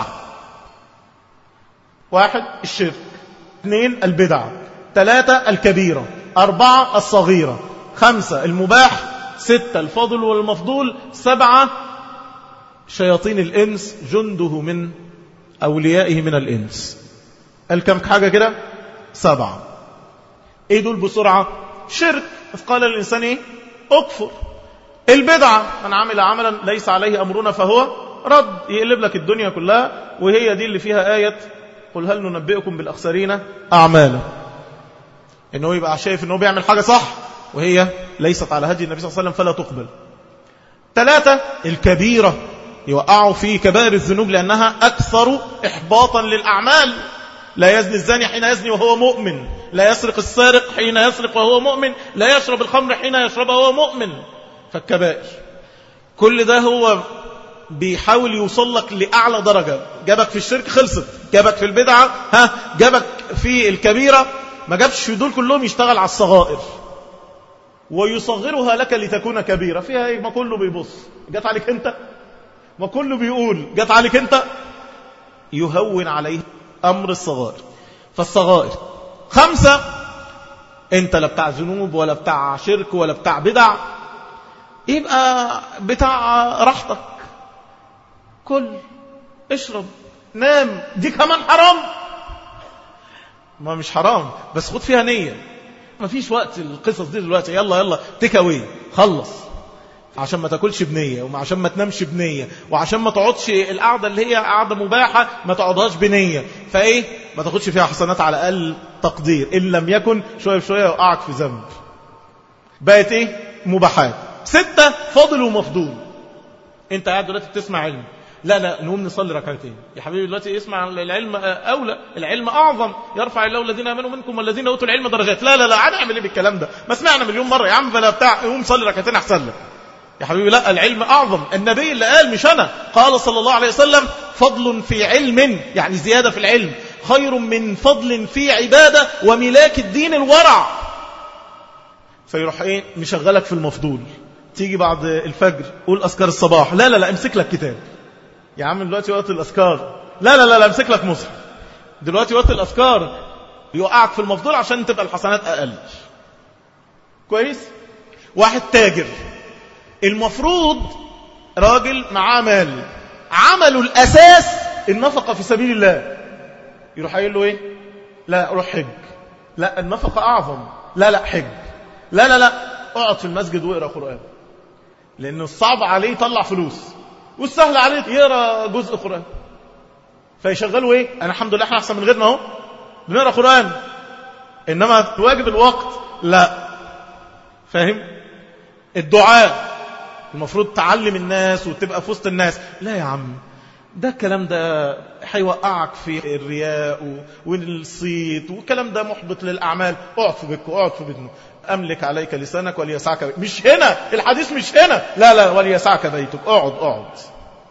واحد الشرك اثنين البدعة ثلاثة الكبيرة أربعة الصغيرة خمسة المباح ستة الفاضل والمفضول سبعة شياطين الإنس جنده من أوليائه من الإنس قال كم حاجة كده سبعة ايه دول بسرعة شرك قال الإنسان ايه اكفر البدعة من عمل عملا ليس عليه أمرنا فهو رد يقلب لك الدنيا كلها وهي دي اللي فيها آية قل هل ننبئكم بالأخسرين أعمالا إنه يبقى شايف إنه بيعمل حاجة صح وهي ليست على هدي النبي صلى الله عليه وسلم فلا تقبل ثلاثة الكبيرة يوقعوا في كبائر الذنوب لأنها أكثر إحباطا للأعمال لا يزني الزاني حين يزني وهو مؤمن لا يسرق السارق حين يسرق وهو مؤمن لا يشرب الخمر حين يشربها وهو مؤمن فالكبائر كل ده هو بيحاول يوصل لك لأعلى درجة جابك في الشرك خلصت جابك في البدعة ها جابك في الكبيرة ما جابش في دول كلهم يشتغل على الصغائر ويصغرها لك لتكون كبيرة فيها ايه ما كله بيبص جات عليك انت ما كله بيقول جات عليك انت يهون عليه أمر الصغائر فالصغائر خمسة انت لا بتاع ذنوب ولا بتاع شرك ولا بتاع بدع يبقى بتاع راحتك كل اشرب نام دي كمان حرام ما مش حرام بس خد فيها نية ما فيش وقت القصص دي دلوقتي يلا يلا تكوي خلص عشان ما تاكلش بنية وعشان ما تنامش بنية وعشان ما تقعدش القعدة اللي هي قعدة مباحة ما تقعدهاش بنية فايه ما تاخدش فيها حسنات على اقل تقدير ان لم يكن شوية بشوية يوقعك في ذنب بقت ايه مباحات ستة فاضل ومفضول انت قاعد دلوقتي بتسمع علم لا لا نقوم نصلي ركعتين يا حبيبي دلوقتي اسمع العلم اولى العلم اعظم يرفع الله الذين امنوا منكم والذين اوتوا العلم درجات لا لا لا هنعمل ايه بالكلام ده ما سمعنا مليون مره يا عم فلا بتاع قوم صلي ركعتين احسن لك يا حبيبي لا العلم اعظم النبي اللي قال مش انا قال صلى الله عليه وسلم فضل في علم يعني زياده في العلم خير من فضل في عباده وملاك الدين الورع فيروح ايه مشغلك في المفضول تيجي بعد الفجر قول اذكار الصباح لا لا لا امسك لك كتاب يا عم دلوقتي وقت الأذكار لا لا لا لا امسك لك مصحف دلوقتي وقت الأذكار يوقعك في المفضول عشان تبقى الحسنات أقل كويس واحد تاجر المفروض راجل معاه مال عمله الأساس النفقة في سبيل الله يروح قايل له ايه لا روح حج لا النفقة أعظم لا لا حج لا لا لا اقعد في المسجد واقرا قرآن لأنه الصعب عليه يطلع فلوس والسهل عليه يقرا جزء قرآن فيشغلوا ايه انا الحمد لله احنا احسن من غيرنا اهو بنقرا قرآن انما واجب الوقت لا فاهم الدعاء المفروض تعلم الناس وتبقى في وسط الناس لا يا عم ده الكلام ده هيوقعك في الرياء والصيت والكلام ده محبط للأعمال اقعد في بيتك اقعد في بيتنا أملك عليك لسانك وليسعك بيتك مش هنا الحديث مش هنا لا لا وليسعك بيتك اقعد اقعد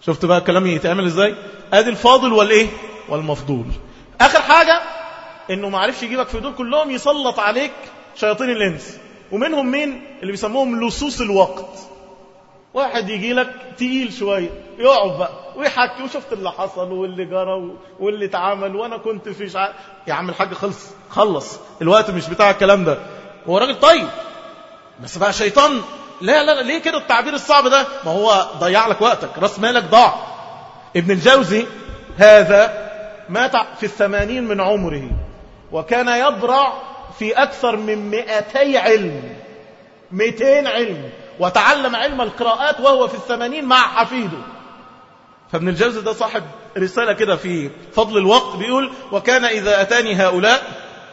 شفت بقى الكلام يتعمل ازاي ادي الفاضل والايه والمفضول اخر حاجة انه ما عرفش يجيبك في دول كلهم يسلط عليك شياطين الانس ومنهم مين اللي بيسموهم لصوص الوقت واحد يجي لك تقيل شوية يقعد بقى ويحكي وشفت اللي حصل واللي جرى واللي اتعمل وانا كنت في شع... يا عم الحاج خلص خلص الوقت مش بتاع الكلام ده هو راجل طيب بس بقى شيطان لا لا لا ليه كده التعبير الصعب ده ما هو ضيع لك وقتك راس مالك ضاع ابن الجوزي هذا مات في الثمانين من عمره وكان يبرع في أكثر من مئتي علم مئتين علم وتعلم علم القراءات وهو في الثمانين مع حفيده فابن الجوزي ده صاحب رسالة كده في فضل الوقت بيقول وكان إذا أتاني هؤلاء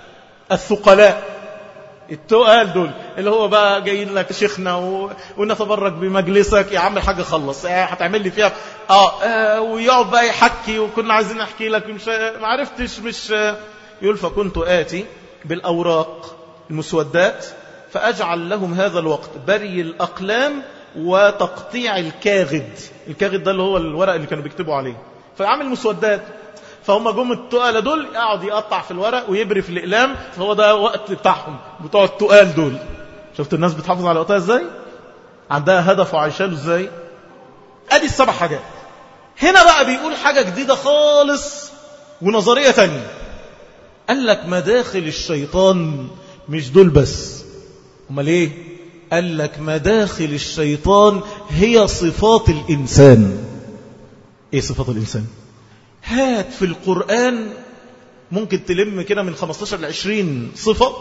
الثقلاء التقال دول اللي هو بقى جايين لك شيخنا و... ونتبرك بمجلسك يا عم الحاج خلص آه هتعمل لي فيها آه, اه ويقعد بقى يحكي وكنا عايزين نحكي لك مش ما عرفتش مش يقول فكنت آتي بالأوراق المسودات فأجعل لهم هذا الوقت بري الأقلام وتقطيع الكاغد الكاغد ده اللي هو الورق اللي كانوا بيكتبوا عليه فعمل مسودات فهم جم التقال دول يقعد يقطع في الورق ويبري في الإقلام فهو ده وقت بتاعهم بتوع التقال دول شفت الناس بتحافظ على وقتها ازاي عندها هدف وعايشاله ازاي ادي السبع حاجات هنا بقى بيقول حاجة جديدة خالص ونظرية تانية قال لك مداخل الشيطان مش دول بس امال ايه قال لك مداخل الشيطان هي صفات الإنسان ايه صفات الإنسان هات في القرآن ممكن تلم كده من 15 ل 20 صفة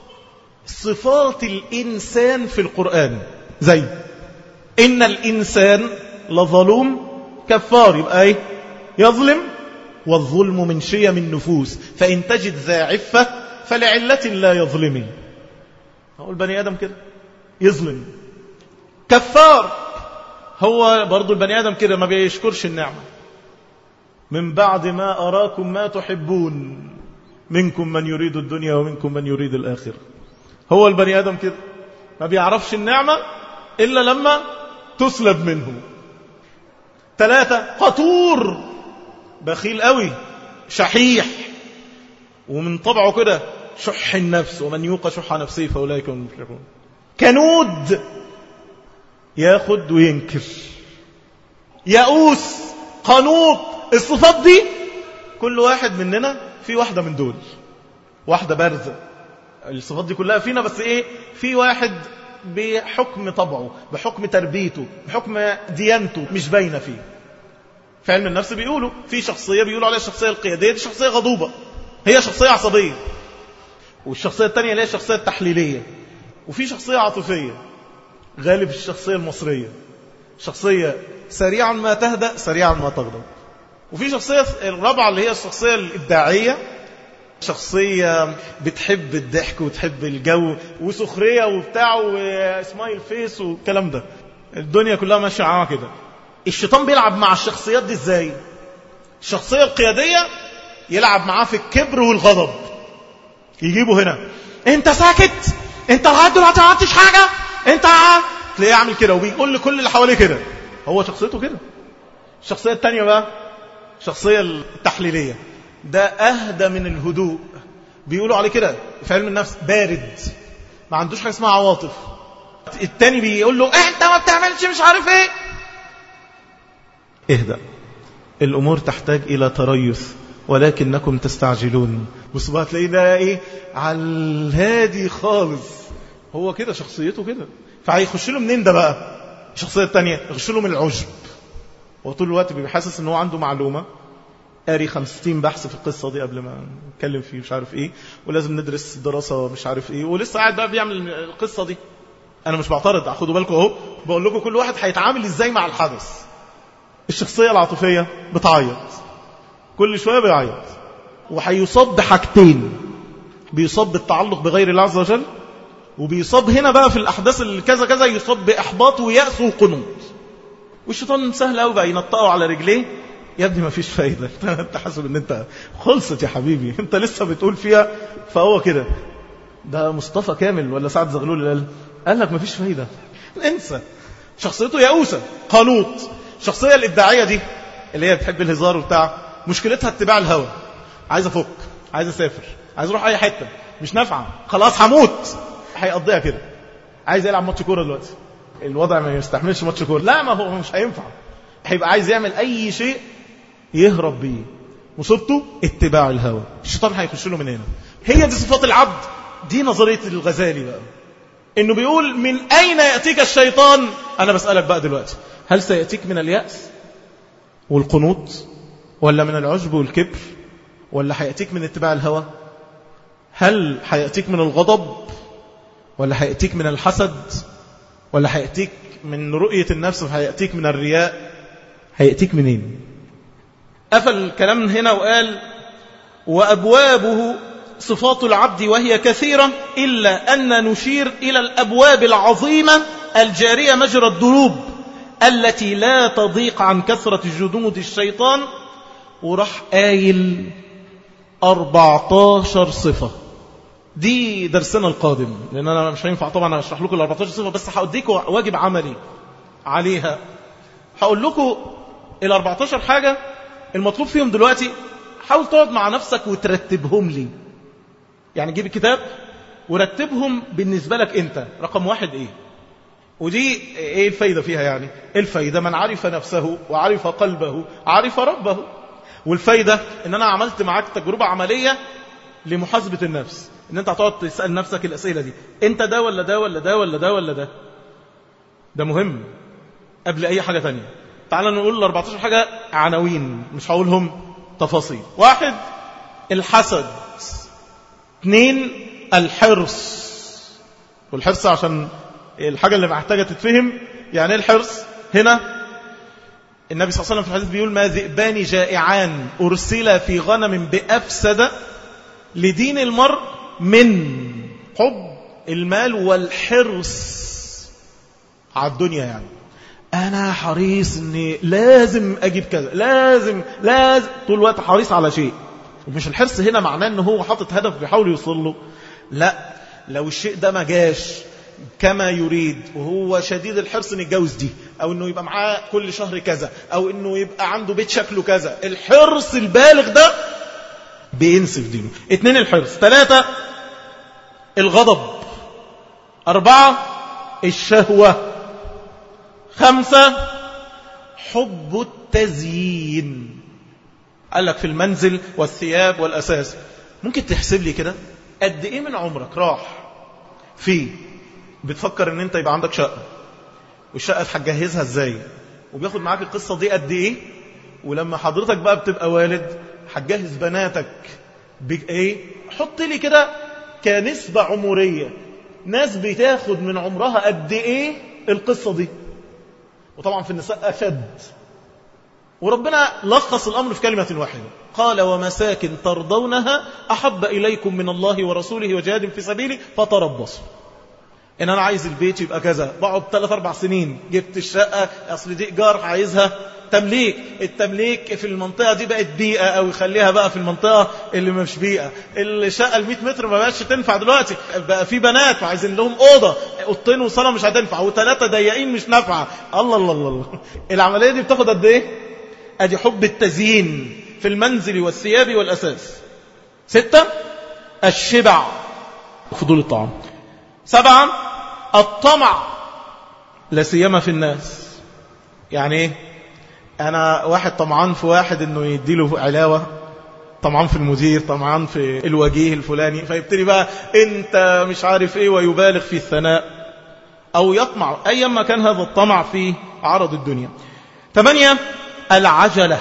صفات الإنسان في القرآن زي إن الإنسان لظلوم كفار يبقى ايه يظلم والظلم من شيم النفوس فإن تجد ذا عفة فلعلة لا يظلم هو البني آدم كده يظلم كفار هو برضو البني آدم كده ما بيشكرش النعمة من بعد ما أراكم ما تحبون منكم من يريد الدنيا ومنكم من يريد الآخرة هو البني آدم كده ما بيعرفش النعمة إلا لما تسلب منه ثلاثة قطور بخيل قوي شحيح ومن طبعه كده شح النفس ومن يوق شح نفسه فأولئك هم المفلحون كنود ياخد وينكر يئوس قنوط الصفات دي كل واحد مننا في واحدة من دول واحدة بارزة الصفات دي كلها فينا بس ايه في واحد بحكم طبعه بحكم تربيته بحكم ديانته مش باينه فيه في علم النفس بيقولوا في شخصية بيقولوا عليها الشخصية القيادية دي شخصية غضوبة هي شخصية عصبية والشخصية الثانية اللي هي الشخصية التحليلية وفي شخصية عاطفية غالب الشخصية المصرية شخصية سريعا ما تهدأ سريعا ما تغضب وفي شخصية الرابعة اللي هي الشخصية الإبداعية شخصية بتحب الضحك وتحب الجو وسخرية وبتاع وسمايل فيس والكلام ده الدنيا كلها ماشية معاها كده الشيطان بيلعب مع الشخصيات دي ازاي الشخصية القيادية يلعب معاه في الكبر والغضب يجيبه هنا انت ساكت انت لغايه دلوقتي ما عملتش حاجه انت تلاقيه يعمل كده وبيقول لكل اللي حواليه كده هو شخصيته كده الشخصيه الثانيه بقى الشخصيه التحليليه ده اهدى من الهدوء بيقولوا عليه كده في علم النفس بارد ما عندوش حاجه اسمها عواطف التاني بيقول له انت ما بتعملش مش عارف ايه اهدأ الامور تحتاج الى تريث ولكنكم تستعجلون بص بقى تلاقيه ده ايه على الهادي خالص هو كده شخصيته كده فهيخش له منين ده بقى الشخصيه الثانيه يخش له من العجب هو طول الوقت بيبقى حاسس ان هو عنده معلومه قاري 50 بحث في القصه دي قبل ما نتكلم فيه مش عارف ايه ولازم ندرس دراسه مش عارف ايه ولسه قاعد بقى بيعمل القصه دي انا مش بعترض خدوا بالكم اهو بقول لكم كل واحد هيتعامل ازاي مع الحدث الشخصيه العاطفيه بتعيط كل شوية بيعيط وهيصاب بحاجتين بيصاب بالتعلق بغير الله عز وجل وبيصاب هنا بقى في الأحداث اللي كذا كذا يصاب بإحباط ويأس وقنوط والشيطان سهل قوي بقى ينطقه على رجليه يا ابني ما فيش فايدة انت حاسب ان انت خلصت يا حبيبي انت لسه بتقول فيها فهو كده ده مصطفى كامل ولا سعد زغلول اللي قال قال لك ما فيش فايدة انسى شخصيته يئوسة قنوط الشخصية الإبداعية دي اللي هي بتحب الهزار وبتاع مشكلتها اتباع الهوى عايز أفك عايز أسافر عايز أروح أي حتة مش نافعة خلاص هموت هيقضيها كده عايز يلعب ماتش كورة دلوقتي الوضع ما يستحملش ماتش كورة لا ما هو مش هينفع هيبقى عايز يعمل أي شيء يهرب بيه مصيبته اتباع الهوى الشيطان هيخش له من هنا هي دي صفات العبد دي نظرية الغزالي بقى انه بيقول من اين يأتيك الشيطان انا بسألك بقى دلوقتي هل سيأتيك من اليأس والقنوط ولا من العجب والكبر ولا هيأتيك من اتباع الهوى هل هيأتيك من الغضب ولا هيأتيك من الحسد ولا هيأتيك من رؤية النفس وهيأتيك من الرياء هيأتيك منين قفل الكلام من هنا وقال وأبوابه صفات العبد وهي كثيرة إلا أن نشير إلى الأبواب العظيمة الجارية مجرى الدروب التي لا تضيق عن كثرة جنود الشيطان وراح قايل 14 صفة دي درسنا القادم لأن أنا مش هينفع طبعا أشرح لكم ال 14 صفة بس هأديكم واجب عملي عليها هقول لكم ال 14 حاجة المطلوب فيهم دلوقتي حاول تقعد مع نفسك وترتبهم لي يعني جيب الكتاب ورتبهم بالنسبة لك انت رقم واحد ايه ودي ايه الفايدة فيها يعني الفايدة من عرف نفسه وعرف قلبه عرف ربه والفايدة ان انا عملت معاك تجربة عملية لمحاسبة النفس ان انت هتقعد تسأل نفسك الاسئلة دي انت ده ولا ده ولا ده ولا ده ولا ده ده مهم قبل اي حاجة تانية تعال نقول ال 14 حاجة عناوين مش هقولهم تفاصيل واحد الحسد اثنين الحرص والحرص عشان الحاجة اللي محتاجة تتفهم يعني ايه الحرص هنا النبي صلى الله عليه وسلم في الحديث بيقول ما ذئبان جائعان أرسل في غنم بأفسد لدين المرء من حب المال والحرص على الدنيا يعني أنا حريص أني لازم أجيب كذا لازم لازم طول الوقت حريص على شيء ومش الحرص هنا معناه أنه هو حاطط هدف بيحاول يوصل له لا لو الشيء ده ما جاش كما يريد وهو شديد الحرص انه يتجوز دي او انه يبقى معاه كل شهر كذا او انه يبقى عنده بيت شكله كذا الحرص البالغ ده بينسف دينه اتنين الحرص ثلاثة الغضب أربعة الشهوة خمسة حب التزيين قال لك في المنزل والثياب والأساس ممكن تحسب لي كده قد ايه من عمرك راح في بتفكر ان انت يبقى عندك شقة والشقة هتجهزها ازاي وبياخد معاك القصة دي قد ايه ولما حضرتك بقى بتبقى والد هتجهز بناتك بايه حط لي كده كنسبة عمرية ناس بتاخد من عمرها قد ايه القصة دي وطبعا في النساء أشد وربنا لخص الأمر في كلمة واحدة قال ومساكن ترضونها أحب إليكم من الله ورسوله وجهاد في سبيله فتربصوا إن أنا عايز البيت يبقى كذا بقعد ثلاث أربع سنين جبت الشقة أصل دي إيجار عايزها تمليك التمليك في المنطقة دي بقت بيئة أو يخليها بقى في المنطقة اللي مش بيئة الشقة ال 100 متر ما بقاش تنفع دلوقتي بقى في بنات وعايزين لهم أوضة أوضتين وصالة مش هتنفع وثلاثة ضيقين مش نافعة الله الله الله الله العملية دي بتاخد قد إيه؟ أدي حب التزيين في المنزل والثياب والأساس ستة الشبع فضول الطعام سبعة الطمع لا سيما في الناس يعني ايه انا واحد طمعان في واحد انه يديله علاوة طمعان في المدير طمعان في الوجيه الفلاني فيبتدي بقى انت مش عارف ايه ويبالغ في الثناء او يطمع ايما كان هذا الطمع في عرض الدنيا ثمانية العجلة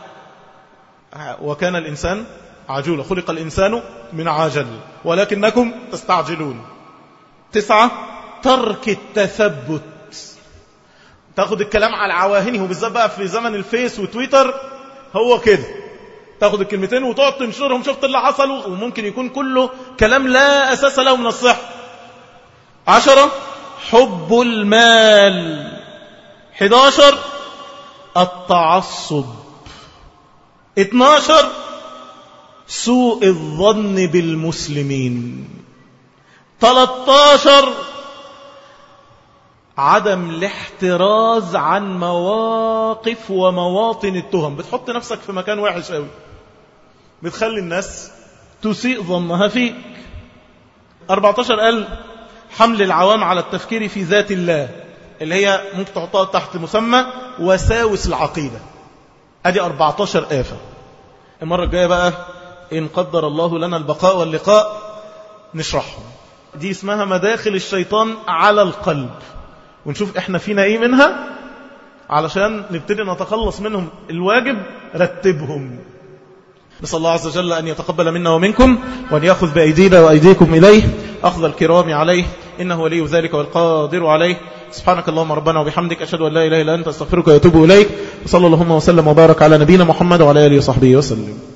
وكان الإنسان عجولة خلق الإنسان من عجل ولكنكم تستعجلون تسعة ترك التثبت تاخد الكلام على عواهنه وبالذات بقى في زمن الفيس وتويتر هو كده تاخد الكلمتين وتقعد تنشرهم شفت اللي حصل وممكن يكون كله كلام لا أساس له من الصحة عشرة حب المال حداشر التعصب 12 سوء الظن بالمسلمين 13 عدم الاحتراز عن مواقف ومواطن التهم بتحط نفسك في مكان وحش قوي بتخلي الناس تسيء ظنها فيك 14 قال حمل العوام على التفكير في ذات الله اللي هي ممكن تحطها تحت مسمى وساوس العقيدة ادي 14 آفة المرة الجاية بقى إن قدر الله لنا البقاء واللقاء نشرحهم دي اسمها مداخل الشيطان على القلب ونشوف احنا فينا ايه منها علشان نبتدي نتخلص منهم الواجب رتبهم نسأل الله عز وجل أن يتقبل منا ومنكم وأن يأخذ بأيدينا وأيديكم إليه أخذ الكرام عليه إنه ولي ذلك والقادر عليه سبحانك اللهم ربنا وبحمدك أشهد أن لا إله إلا أنت استغفرك وأتوب إليك وصلى اللهم وسلم وبارك على نبينا محمد وعلى آله وصحبه وسلم